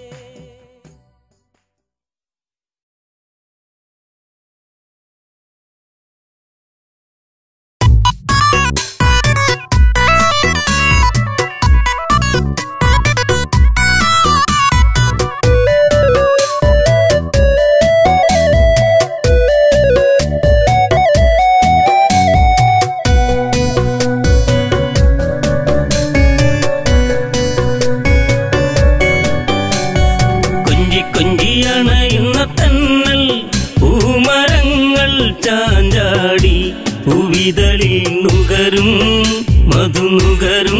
കൊഞ്ചി കൊഞ്ചിയണയുന്ന തന്നൽ പൂമരങ്ങൾ ചാഞ്ചാടി പൂവിതളിൽ നുകരും മധുനുകരും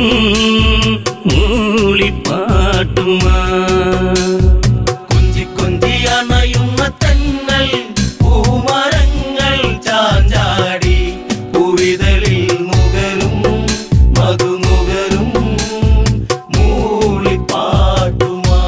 മൂളിപ്പാട്ടുമാ കൊഞ്ചി കൊഞ്ചി അണയുന്ന തെന്നൽ പൂമരങ്ങൾ ചാഞ്ചാടി പൂവിതളിൽ നുകരും മധുനുകരും മൂളിപ്പാട്ടുമാ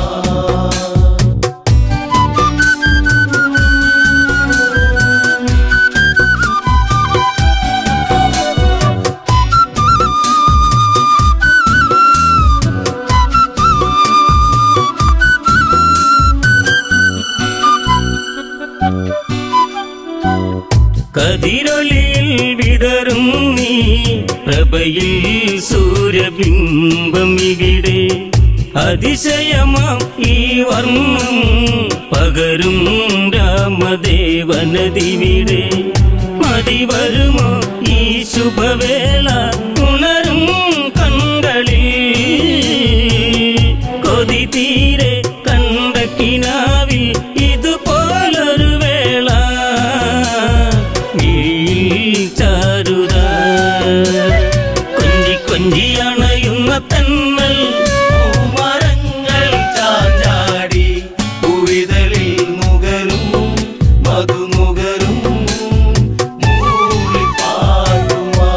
കതിരൊലിയിൽ വിതറും നീ പ്രഭയിൽ സൂര്യബിംബം ഇവിടെ അതിശയമാം ഈ വർണ്ണം പകരും രാമദേവനദിവിടെ മതി വരുമോ ഈ ശുഭവേള ഉണരും കൺകളിൽ കൊതി തീരെ കണ്ട കിനാവിൽ ഇതുപോലൊരു വേള മിഴിയിൽ ചാരുത കൊഞ്ചി കൊഞ്ചി അണയുന്ന തന്നൽ പൂമരങ്ങൾ ചാഞ്ചാടി പൂവിതളിൽ നുകരും മധുനുകരും മൂളിപ്പാട്ടുമാ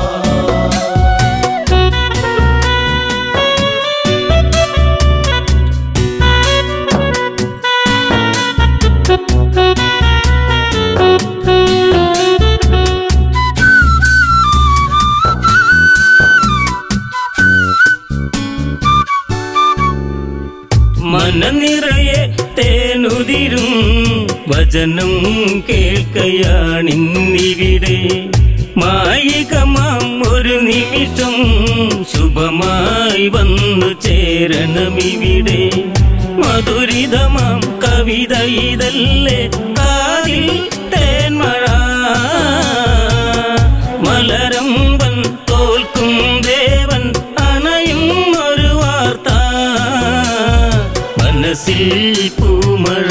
മനനിറയെ തേനുതിരും വചനം കേൾക്കയാണിന്നിവിടെ മായികമാം ഒരു നിമിഷം ശുഭമായി വന്നു ചേരണമിവിടെ മധുരിതമാം കവിത ഇതല്ലേ കാതിൽ തേന്മഴ മലരമ്പൻ തോൽക്കും ദേവൻ അണയും ഒരു വാർത്ത മനസ്സിൽ പൂമഴ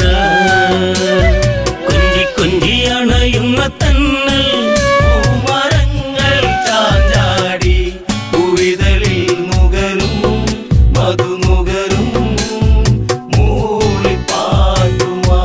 കൊഞ്ചി കൊഞ്ചി അണയുന്ന തന്നൽ പൂമരങ്ങൾ ചാഞ്ചാടി പൂവിതളിൽ നുകരും മധുനുകരും മൂളിപ്പാട്ടുമാ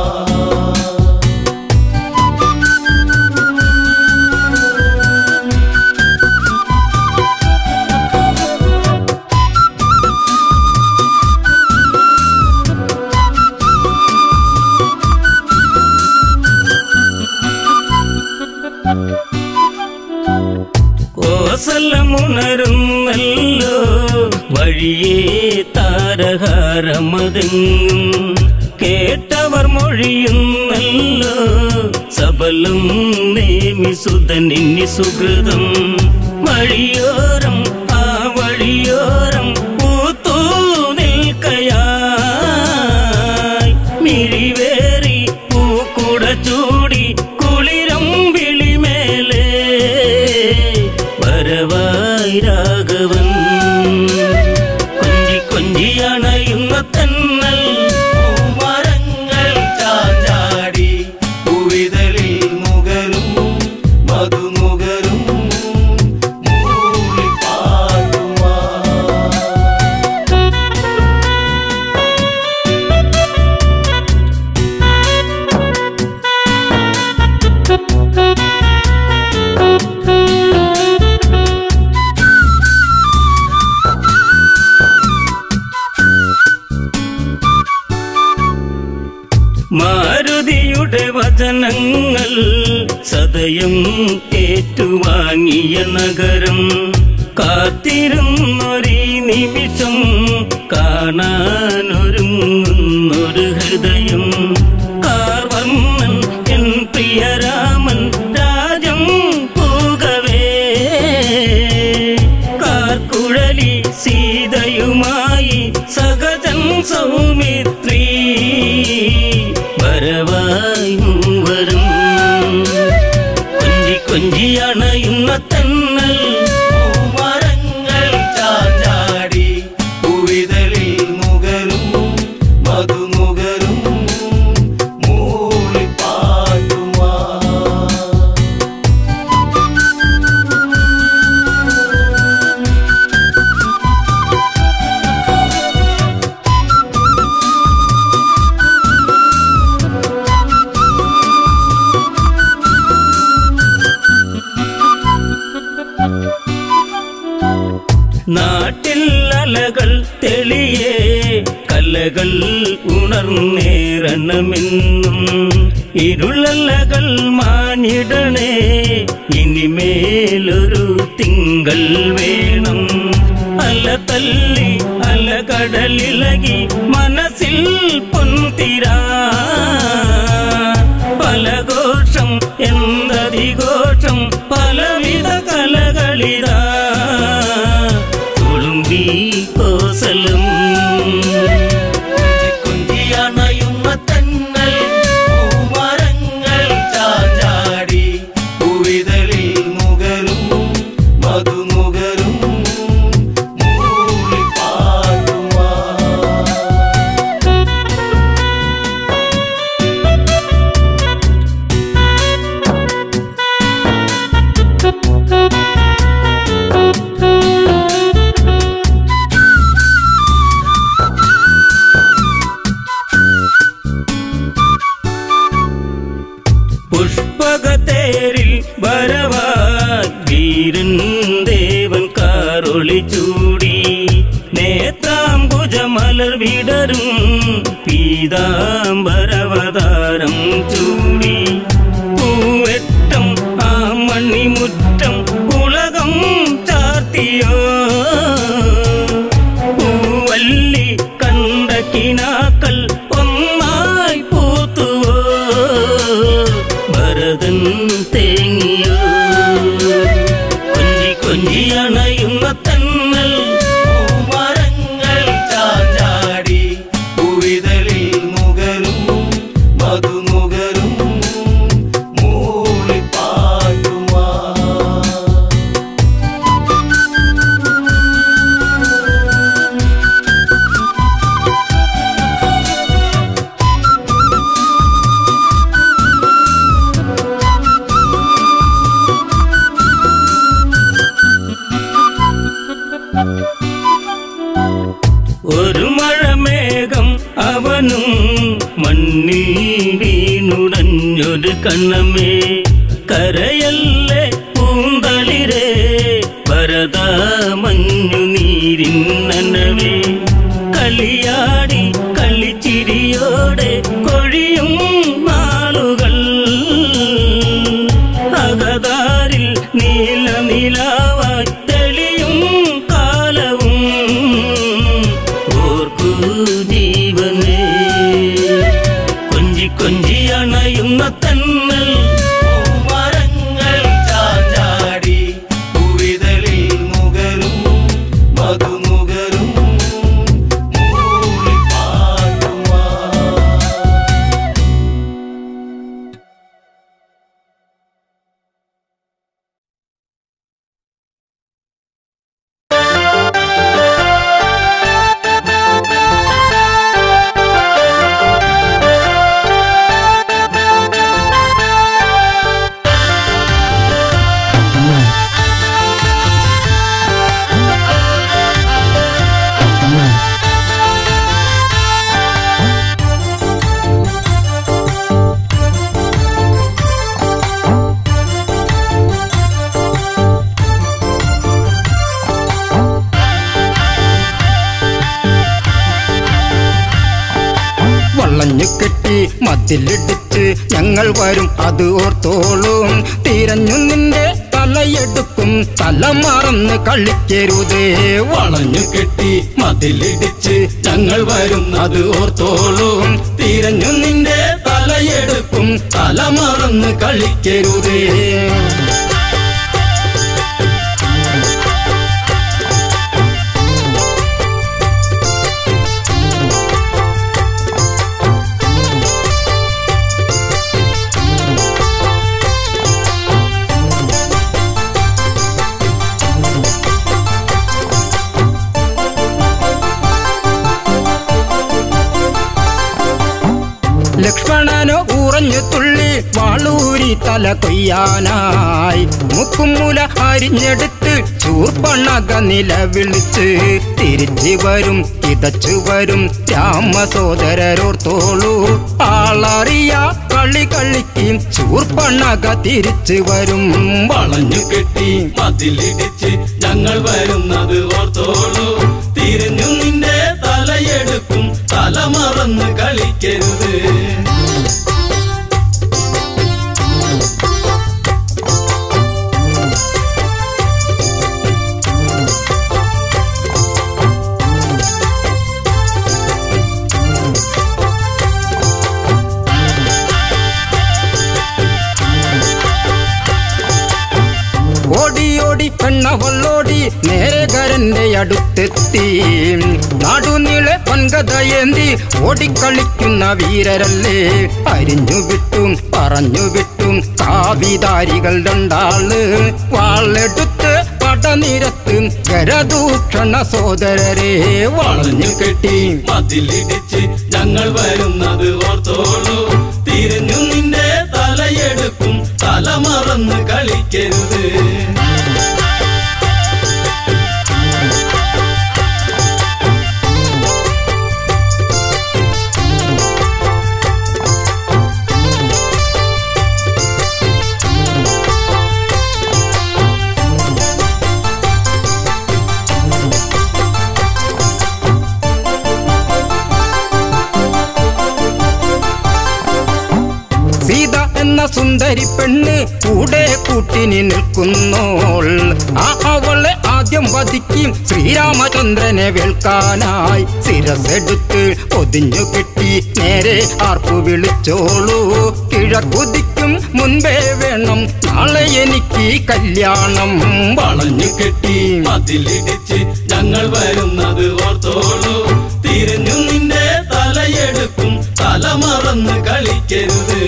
കോസലമുണരുന്നല്ലോ വഴിയേ താരഹാരമതെങ്ങും കേട്ടവർ മൊഴിയുന്നല്ലോ സബലം നേമി സുതനിന്നി സുഹൃതം വഴിയോരം ആ വഴിയോരം പൂത്തൂ നിൽക്കയായി മിഴിവേറി പൂക്കുട ചൂടി കുളിരം വിളിമേലേ വരവായി രാഘവൻ കൊഞ്ചി കൊഞ്ചി അണയുന്ന തന്നൽ പൂമരങ്ങൾ ചാഞ്ചാടി പൂവിതളിൽ നുകരും മധുനുകരും മൂളിപ്പാട്ടുമാ ഹൃദയം ഏറ്റുവാങ്ങിയ നഗരം കാത്തിരുന്നൊരീ നിമിഷം കാണാനൊരുങ്ങുന്നൊരു ഹൃദയം കാർവർണ്ണൻ എൻ പ്രിയരാമൻ രാജം പൂകവേ കാർക്കുഴലി സീതയുമായി സഹജൻ സൗമിത്രി വരവായി മൂവരും കൊഞ്ചി കൊഞ്ചി അണയുന്ന തന്നൽ മരങ്ങൾ ചാഞ്ചാടി പൂവിതളിൽ നുകരും മധുനുകരും മൂളിപ്പാട്ടുമാ നാട്ടിൽ അലകൾ തെളിയേ കലകൾ ഉണർന്നേറണമെന്നും ഇരുളലകൾ മാനിടണേ ഇനിമേലൊരു തിങ്കൾ വേണം അല തല്ലി അലകടലിളകി മനസ്സിൽ പൊന്തിരാ പലഘോഷം എന്തതിഘോഷം പലവിധ കലകളിതാ തുളുമ്പി കോസലും കുഞ്ചിയണയുന്ന തെന്നൽ പൂമരങ്ങൾ ചാഞ്ചാടി പൂവിതളിൽ നുകരും മധുനുകരും മൂളിപ്പാട്ടുമാ പുഷ്പകത്തേരിൽ വരവായി വീരൻ ദേവൻ കാറൊളി ചൂടി നേത്രാംബുജമലർ വിടരും പീതാംബരവതാരം ചൂടി പൂവെട്ടം ആ മണിമുറ്റം ഉലകം ചാർത്തിയോ പൂവല്ലി കണ്ട കിനാക്കൾ ഒന്നായി പൂത്തുവോ ഭരതൻ തേങ്ങിയോ കൊഞ്ചി കൊഞ്ചി അണയുന്ന തന്നൽ പൂമരങ്ങൾ ചാഞ്ചാടി പൂവിതളിൽ നുകരും മധുനുകരും മൂളിപ്പാട്ടുമാ ഒരു മഴമേഘം അവനും മണ്ണിൽ വീണുടഞ്ഞൊരു കണ്ണമേ കരയല്ലേ പൂന്തളിരേ ഭരത മഞ്ഞു നീരിൻ നനവേ കളിയാടി കളിച്ചിരിയോടെ കൊഴിയും നാളുകൾ അകതാരിൽ നീല നിലാവായി തെളിയും കാലവും ഓർക്കൂ ജീവനേ കൊഞ്ചി കൊഞ്ചി അണയുന്ന തന്നൽ പൂമരങ്ങൾ ചാഞ്ചാടി പൂവിതളിൽ നുകരും മധുനുകരും മൂളിപ്പാട്ടുമാ വളഞ്ഞു കെട്ടി മതിലിടിച്ച് ഞങ്ങൾ വരും അത് ഓർത്തോളും തിരഞ്ഞു നിന്റെ തലയെടുക്കും തല മറന്ന് കളിക്കരുതേ വളഞ്ഞു കെട്ടി മതിലിടിച്ച് ഞങ്ങൾ വരും അത് ഓർത്തോളും തിരഞ്ഞു നിന്റെ തലയെടുക്കും തല മറന്ന് കളിക്കരുതേ ലക്ഷ്മണനോ ഉറഞ്ഞു തുള്ളി വാളൂരി തല കൊയ്യാനായി മുക്കുമുല അരിഞ്ഞെടുത്ത് ചൂർപ്പണക നിലവിളിച്ച് തിരിച്ചു വരും കിതച്ചു വരും രാമസോദരരോർത്തോളൂ ആളറിയ കളി കളിക്കും ചൂർപ്പണക തിരിച്ചു വരും വളഞ്ഞു കെട്ടി മതിലിടിച്ച് ഞങ്ങൾ വരുന്നത് ഓർത്തോളൂ തിരിഞ്ഞു നിന്റെ തലയെടുക്കും തല മറന്ന് കളിക്കരുത് ഓടി ഓടി പെണ്ണവള്ളോടി നേരകരന്റെ അടുത്തെത്തി നാടുനീളെ വൻകഥയേന്തി ഓടിക്കളിക്കുന്ന വീരരല്ലേ അരിഞ്ഞു വിട്ടും പറഞ്ഞു വിട്ടും കാവിധാരികൾ രണ്ടാള് വാളെടുത്ത് പടനിരത്ത് ഗരദൂഷണ സോദരരെ വളഞ്ഞു കെട്ടി മതിലിടിച്ച് ഞങ്ങൾ വരുന്നത് ഓർത്തോളൂ തിരിഞ്ഞു നിന്റെ തലയെടുക്കും തല മറന്ന് കളിക്കരുത് സീത എന്ന സുന്ദരി പെണ്ണ് കൂടെ കൂട്ടിനി നിൽക്കുന്നോൾ ആ അവളെ ആദ്യം വധിക്കും ശ്രീരാമചന്ദ്രനെ വേൽക്കാനായി ശിരസെടുത്ത് പൊതിഞ്ഞു കെട്ടി നേരെ ആർപ്പു വിളിച്ചോളൂ കിഴക്കുതിക്കും മുൻപേ വേണം നാളെ എനിക്ക് കല്യാണം വളഞ്ഞു കെട്ടി മതിലിടിച്ച് ഞങ്ങൾ വരുന്നത് ഓർത്തോളൂ തിരിഞ്ഞു നിന്റെ തലയെടുക്കും തല മറന്ന് കളിക്കരുത്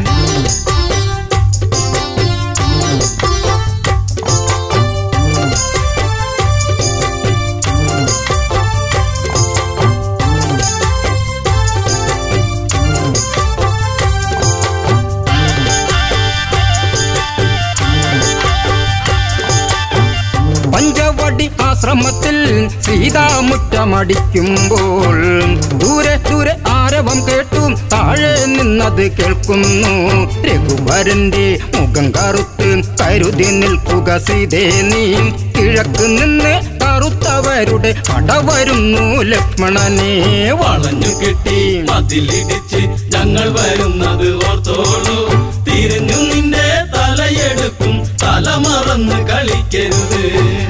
പഞ്ചവടി ആശ്രമത്തിൽ സീതാമുറ്റമടിക്കുമ്പോൾ ദൂരെ ദൂരെ ആരവം കേട്ടു താഴെ നിന്നത് കേൾക്കുന്നു രഘുവരന്റെ മുഖം കറുത്ത് കരുതി നിൽക്കുക സീതേ നീ കിഴക്ക് നിന്ന് കറുത്തവരുടെ പട വരുന്നു ലക്ഷ്മണനെ വളഞ്ഞു കെട്ടി മതിലിടിച്ച് ഞങ്ങൾ വരുന്നത് ഓർത്തോളൂ തിരിഞ്ഞു നിന്റെ തലയെടുക്കും തല മറന്ന് കളിക്കരുത്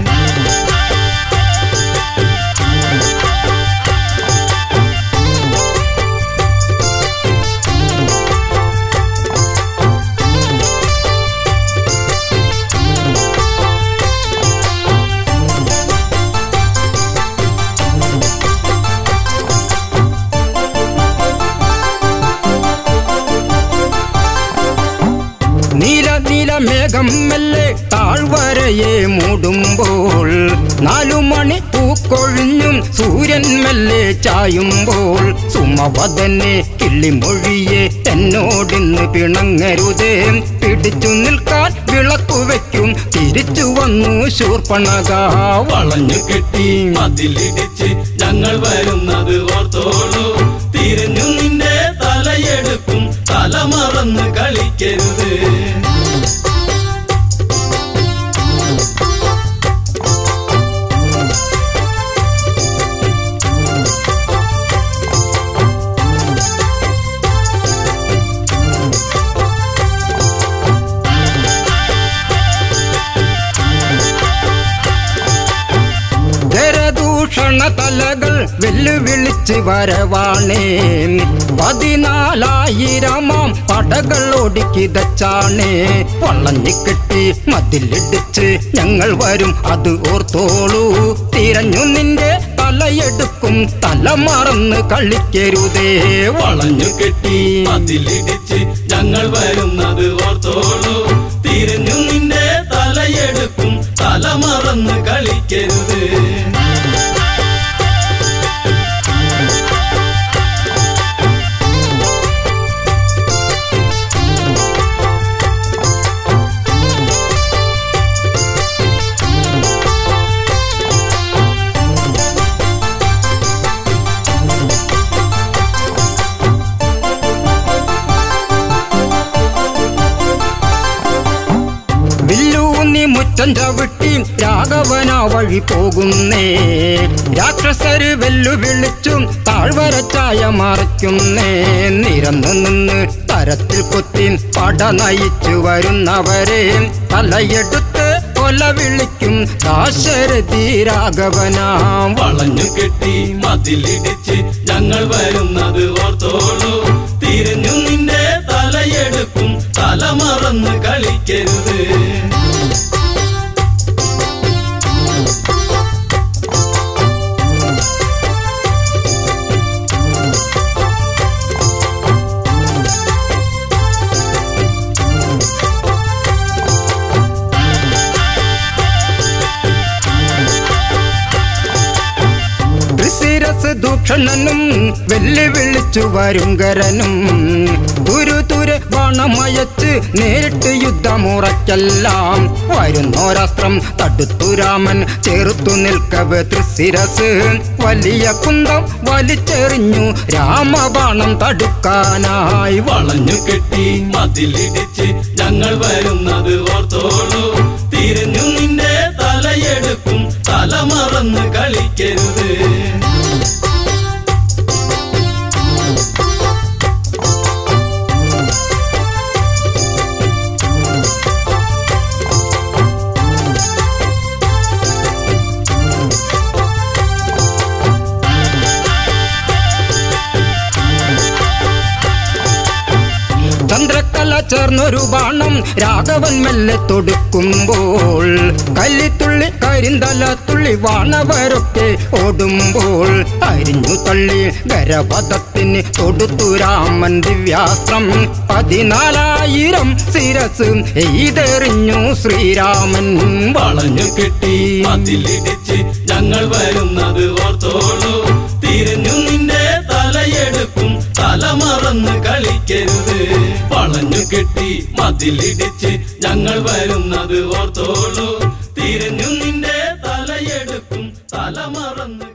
നീല നീല മേഘം മെല്ലെ താഴ്വരയെ മൂടുമ്പോൾ നാലു മണി പൂക്കൊഴിഞ്ഞും സൂര്യൻ മെല്ലെ ചായുമ്പോൾ സുമവദനെ കിള്ളിമൊഴിയെ എന്നോടിന്ന് പിണങ്ങരുതേ പിടിച്ചു നിൽക്കാൻ വിളക്കു വയ്ക്കും തിരിച്ചു വന്നു ശൂർപ്പണക വളഞ്ഞു കെട്ടി മതിലിടിച്ച് ഞങ്ങൾ വരുന്നത് ഓർത്തോളൂ തിരിഞ്ഞു നിന്റെ തലയെടുക്കും തല മറന്ന് കളിക്കരുത് പരദൂഷണ തലകൾ വെല്ലുവിളിച്ച് വരവാണേ പതിനാലായിരമാം പടകൾ ഒടുക്കിതച്ചാണേ വളഞ്ഞു കെട്ടി മതിലിടിച്ച് ഞങ്ങൾ വരും അത് ഓർത്തോളൂ തിരഞ്ഞു നിന്റെ തലയെടുക്കും തല മറന്ന് കളിക്കരുതേ വളഞ്ഞു കെട്ടി മതിലിടിച്ച് ഞങ്ങൾ വരുന്നത് ഓർത്തോളൂ തിരിഞ്ഞു നിന്റെ തലയെടുക്കും തല മറന്ന് കളിക്കരുത് വില്ലൂന്നി മുറ്റം ചവിട്ടി രാഘവന വഴി പോകുന്നേ രാക്ഷസര് വെല്ലുവിളിച്ചും താഴ്വരച്ചായ മറയ്ക്കുന്നേ നിരന്നു നിന്ന് തരത്തിൽ കുത്തി പട നയിച്ചു വരുന്നവരെ തലയെടുത്ത് കൊല വിളിക്കും ദാശരഥി രാഘവനാം വളഞ്ഞു കെട്ടി മതിലിടിച്ച് ഞങ്ങൾ വരുന്നത് ഓർത്തോളൂ തിരിഞ്ഞു നിന്റെ തലയെടുക്കും തല മറന്ന് കളിക്കരുത് ത്രിശിരസ് ദൂഷണനും വെല്ലുവിളിച്ചു വരുങ്കരനും തുരുതുരെ ബാണമയച്ച് നേരിട്ട് യുദ്ധമുറയ്ക്കെല്ലാം വരുന്നോരസ്ത്രം തടുത്തു രാമൻ ചേർത്തു നിൽക്കവേ ത്രിശിരസ് വലിയ കുന്തം വലിച്ചെറിഞ്ഞു രാമബാണം തടുക്കാനായി വളഞ്ഞു കെട്ടി മതിലിടിച്ച് ഞങ്ങൾ വരുന്നത് ഓർത്തോളൂ തിരിഞ്ഞു നിന്റെ തലയെടുക്കും തല മറന്ന് കളിക്കരുത് ചന്ദ്രക്കല ചേർന്നൊരു ബാണം രാഘവൻ മെല്ലെ തൊടുക്കുമ്പോൾ കല്ലിത്തുള്ളി കരിന്തല തുള്ളി വാണവരൊക്കെ ഓടുമ്പോൾ അരിഞ്ഞു തള്ളി ഗരപഥത്തിന് തൊടുത്തു രാമൻ ദിവ്യാസ്ത്രം പതിനാലായിരം ശിരസ് എയ്തെറിഞ്ഞു ശ്രീരാമൻ വളഞ്ഞു കെട്ടി മതിലിടിച്ച് ഞങ്ങൾ വരുന്നത് ഓർത്തോളൂ തിരിഞ്ഞു നിന്റെ തലയെടുക്കും തല മറന്ന് കളിക്കരുത് വളഞ്ഞു കെട്ടി മതിലിടിച്ച് ഞങ്ങൾ വരുന്നത് ഓർത്തോളൂ തിരിഞ്ഞു നിന്റെ തലയെടുക്കും തല മറന്ന്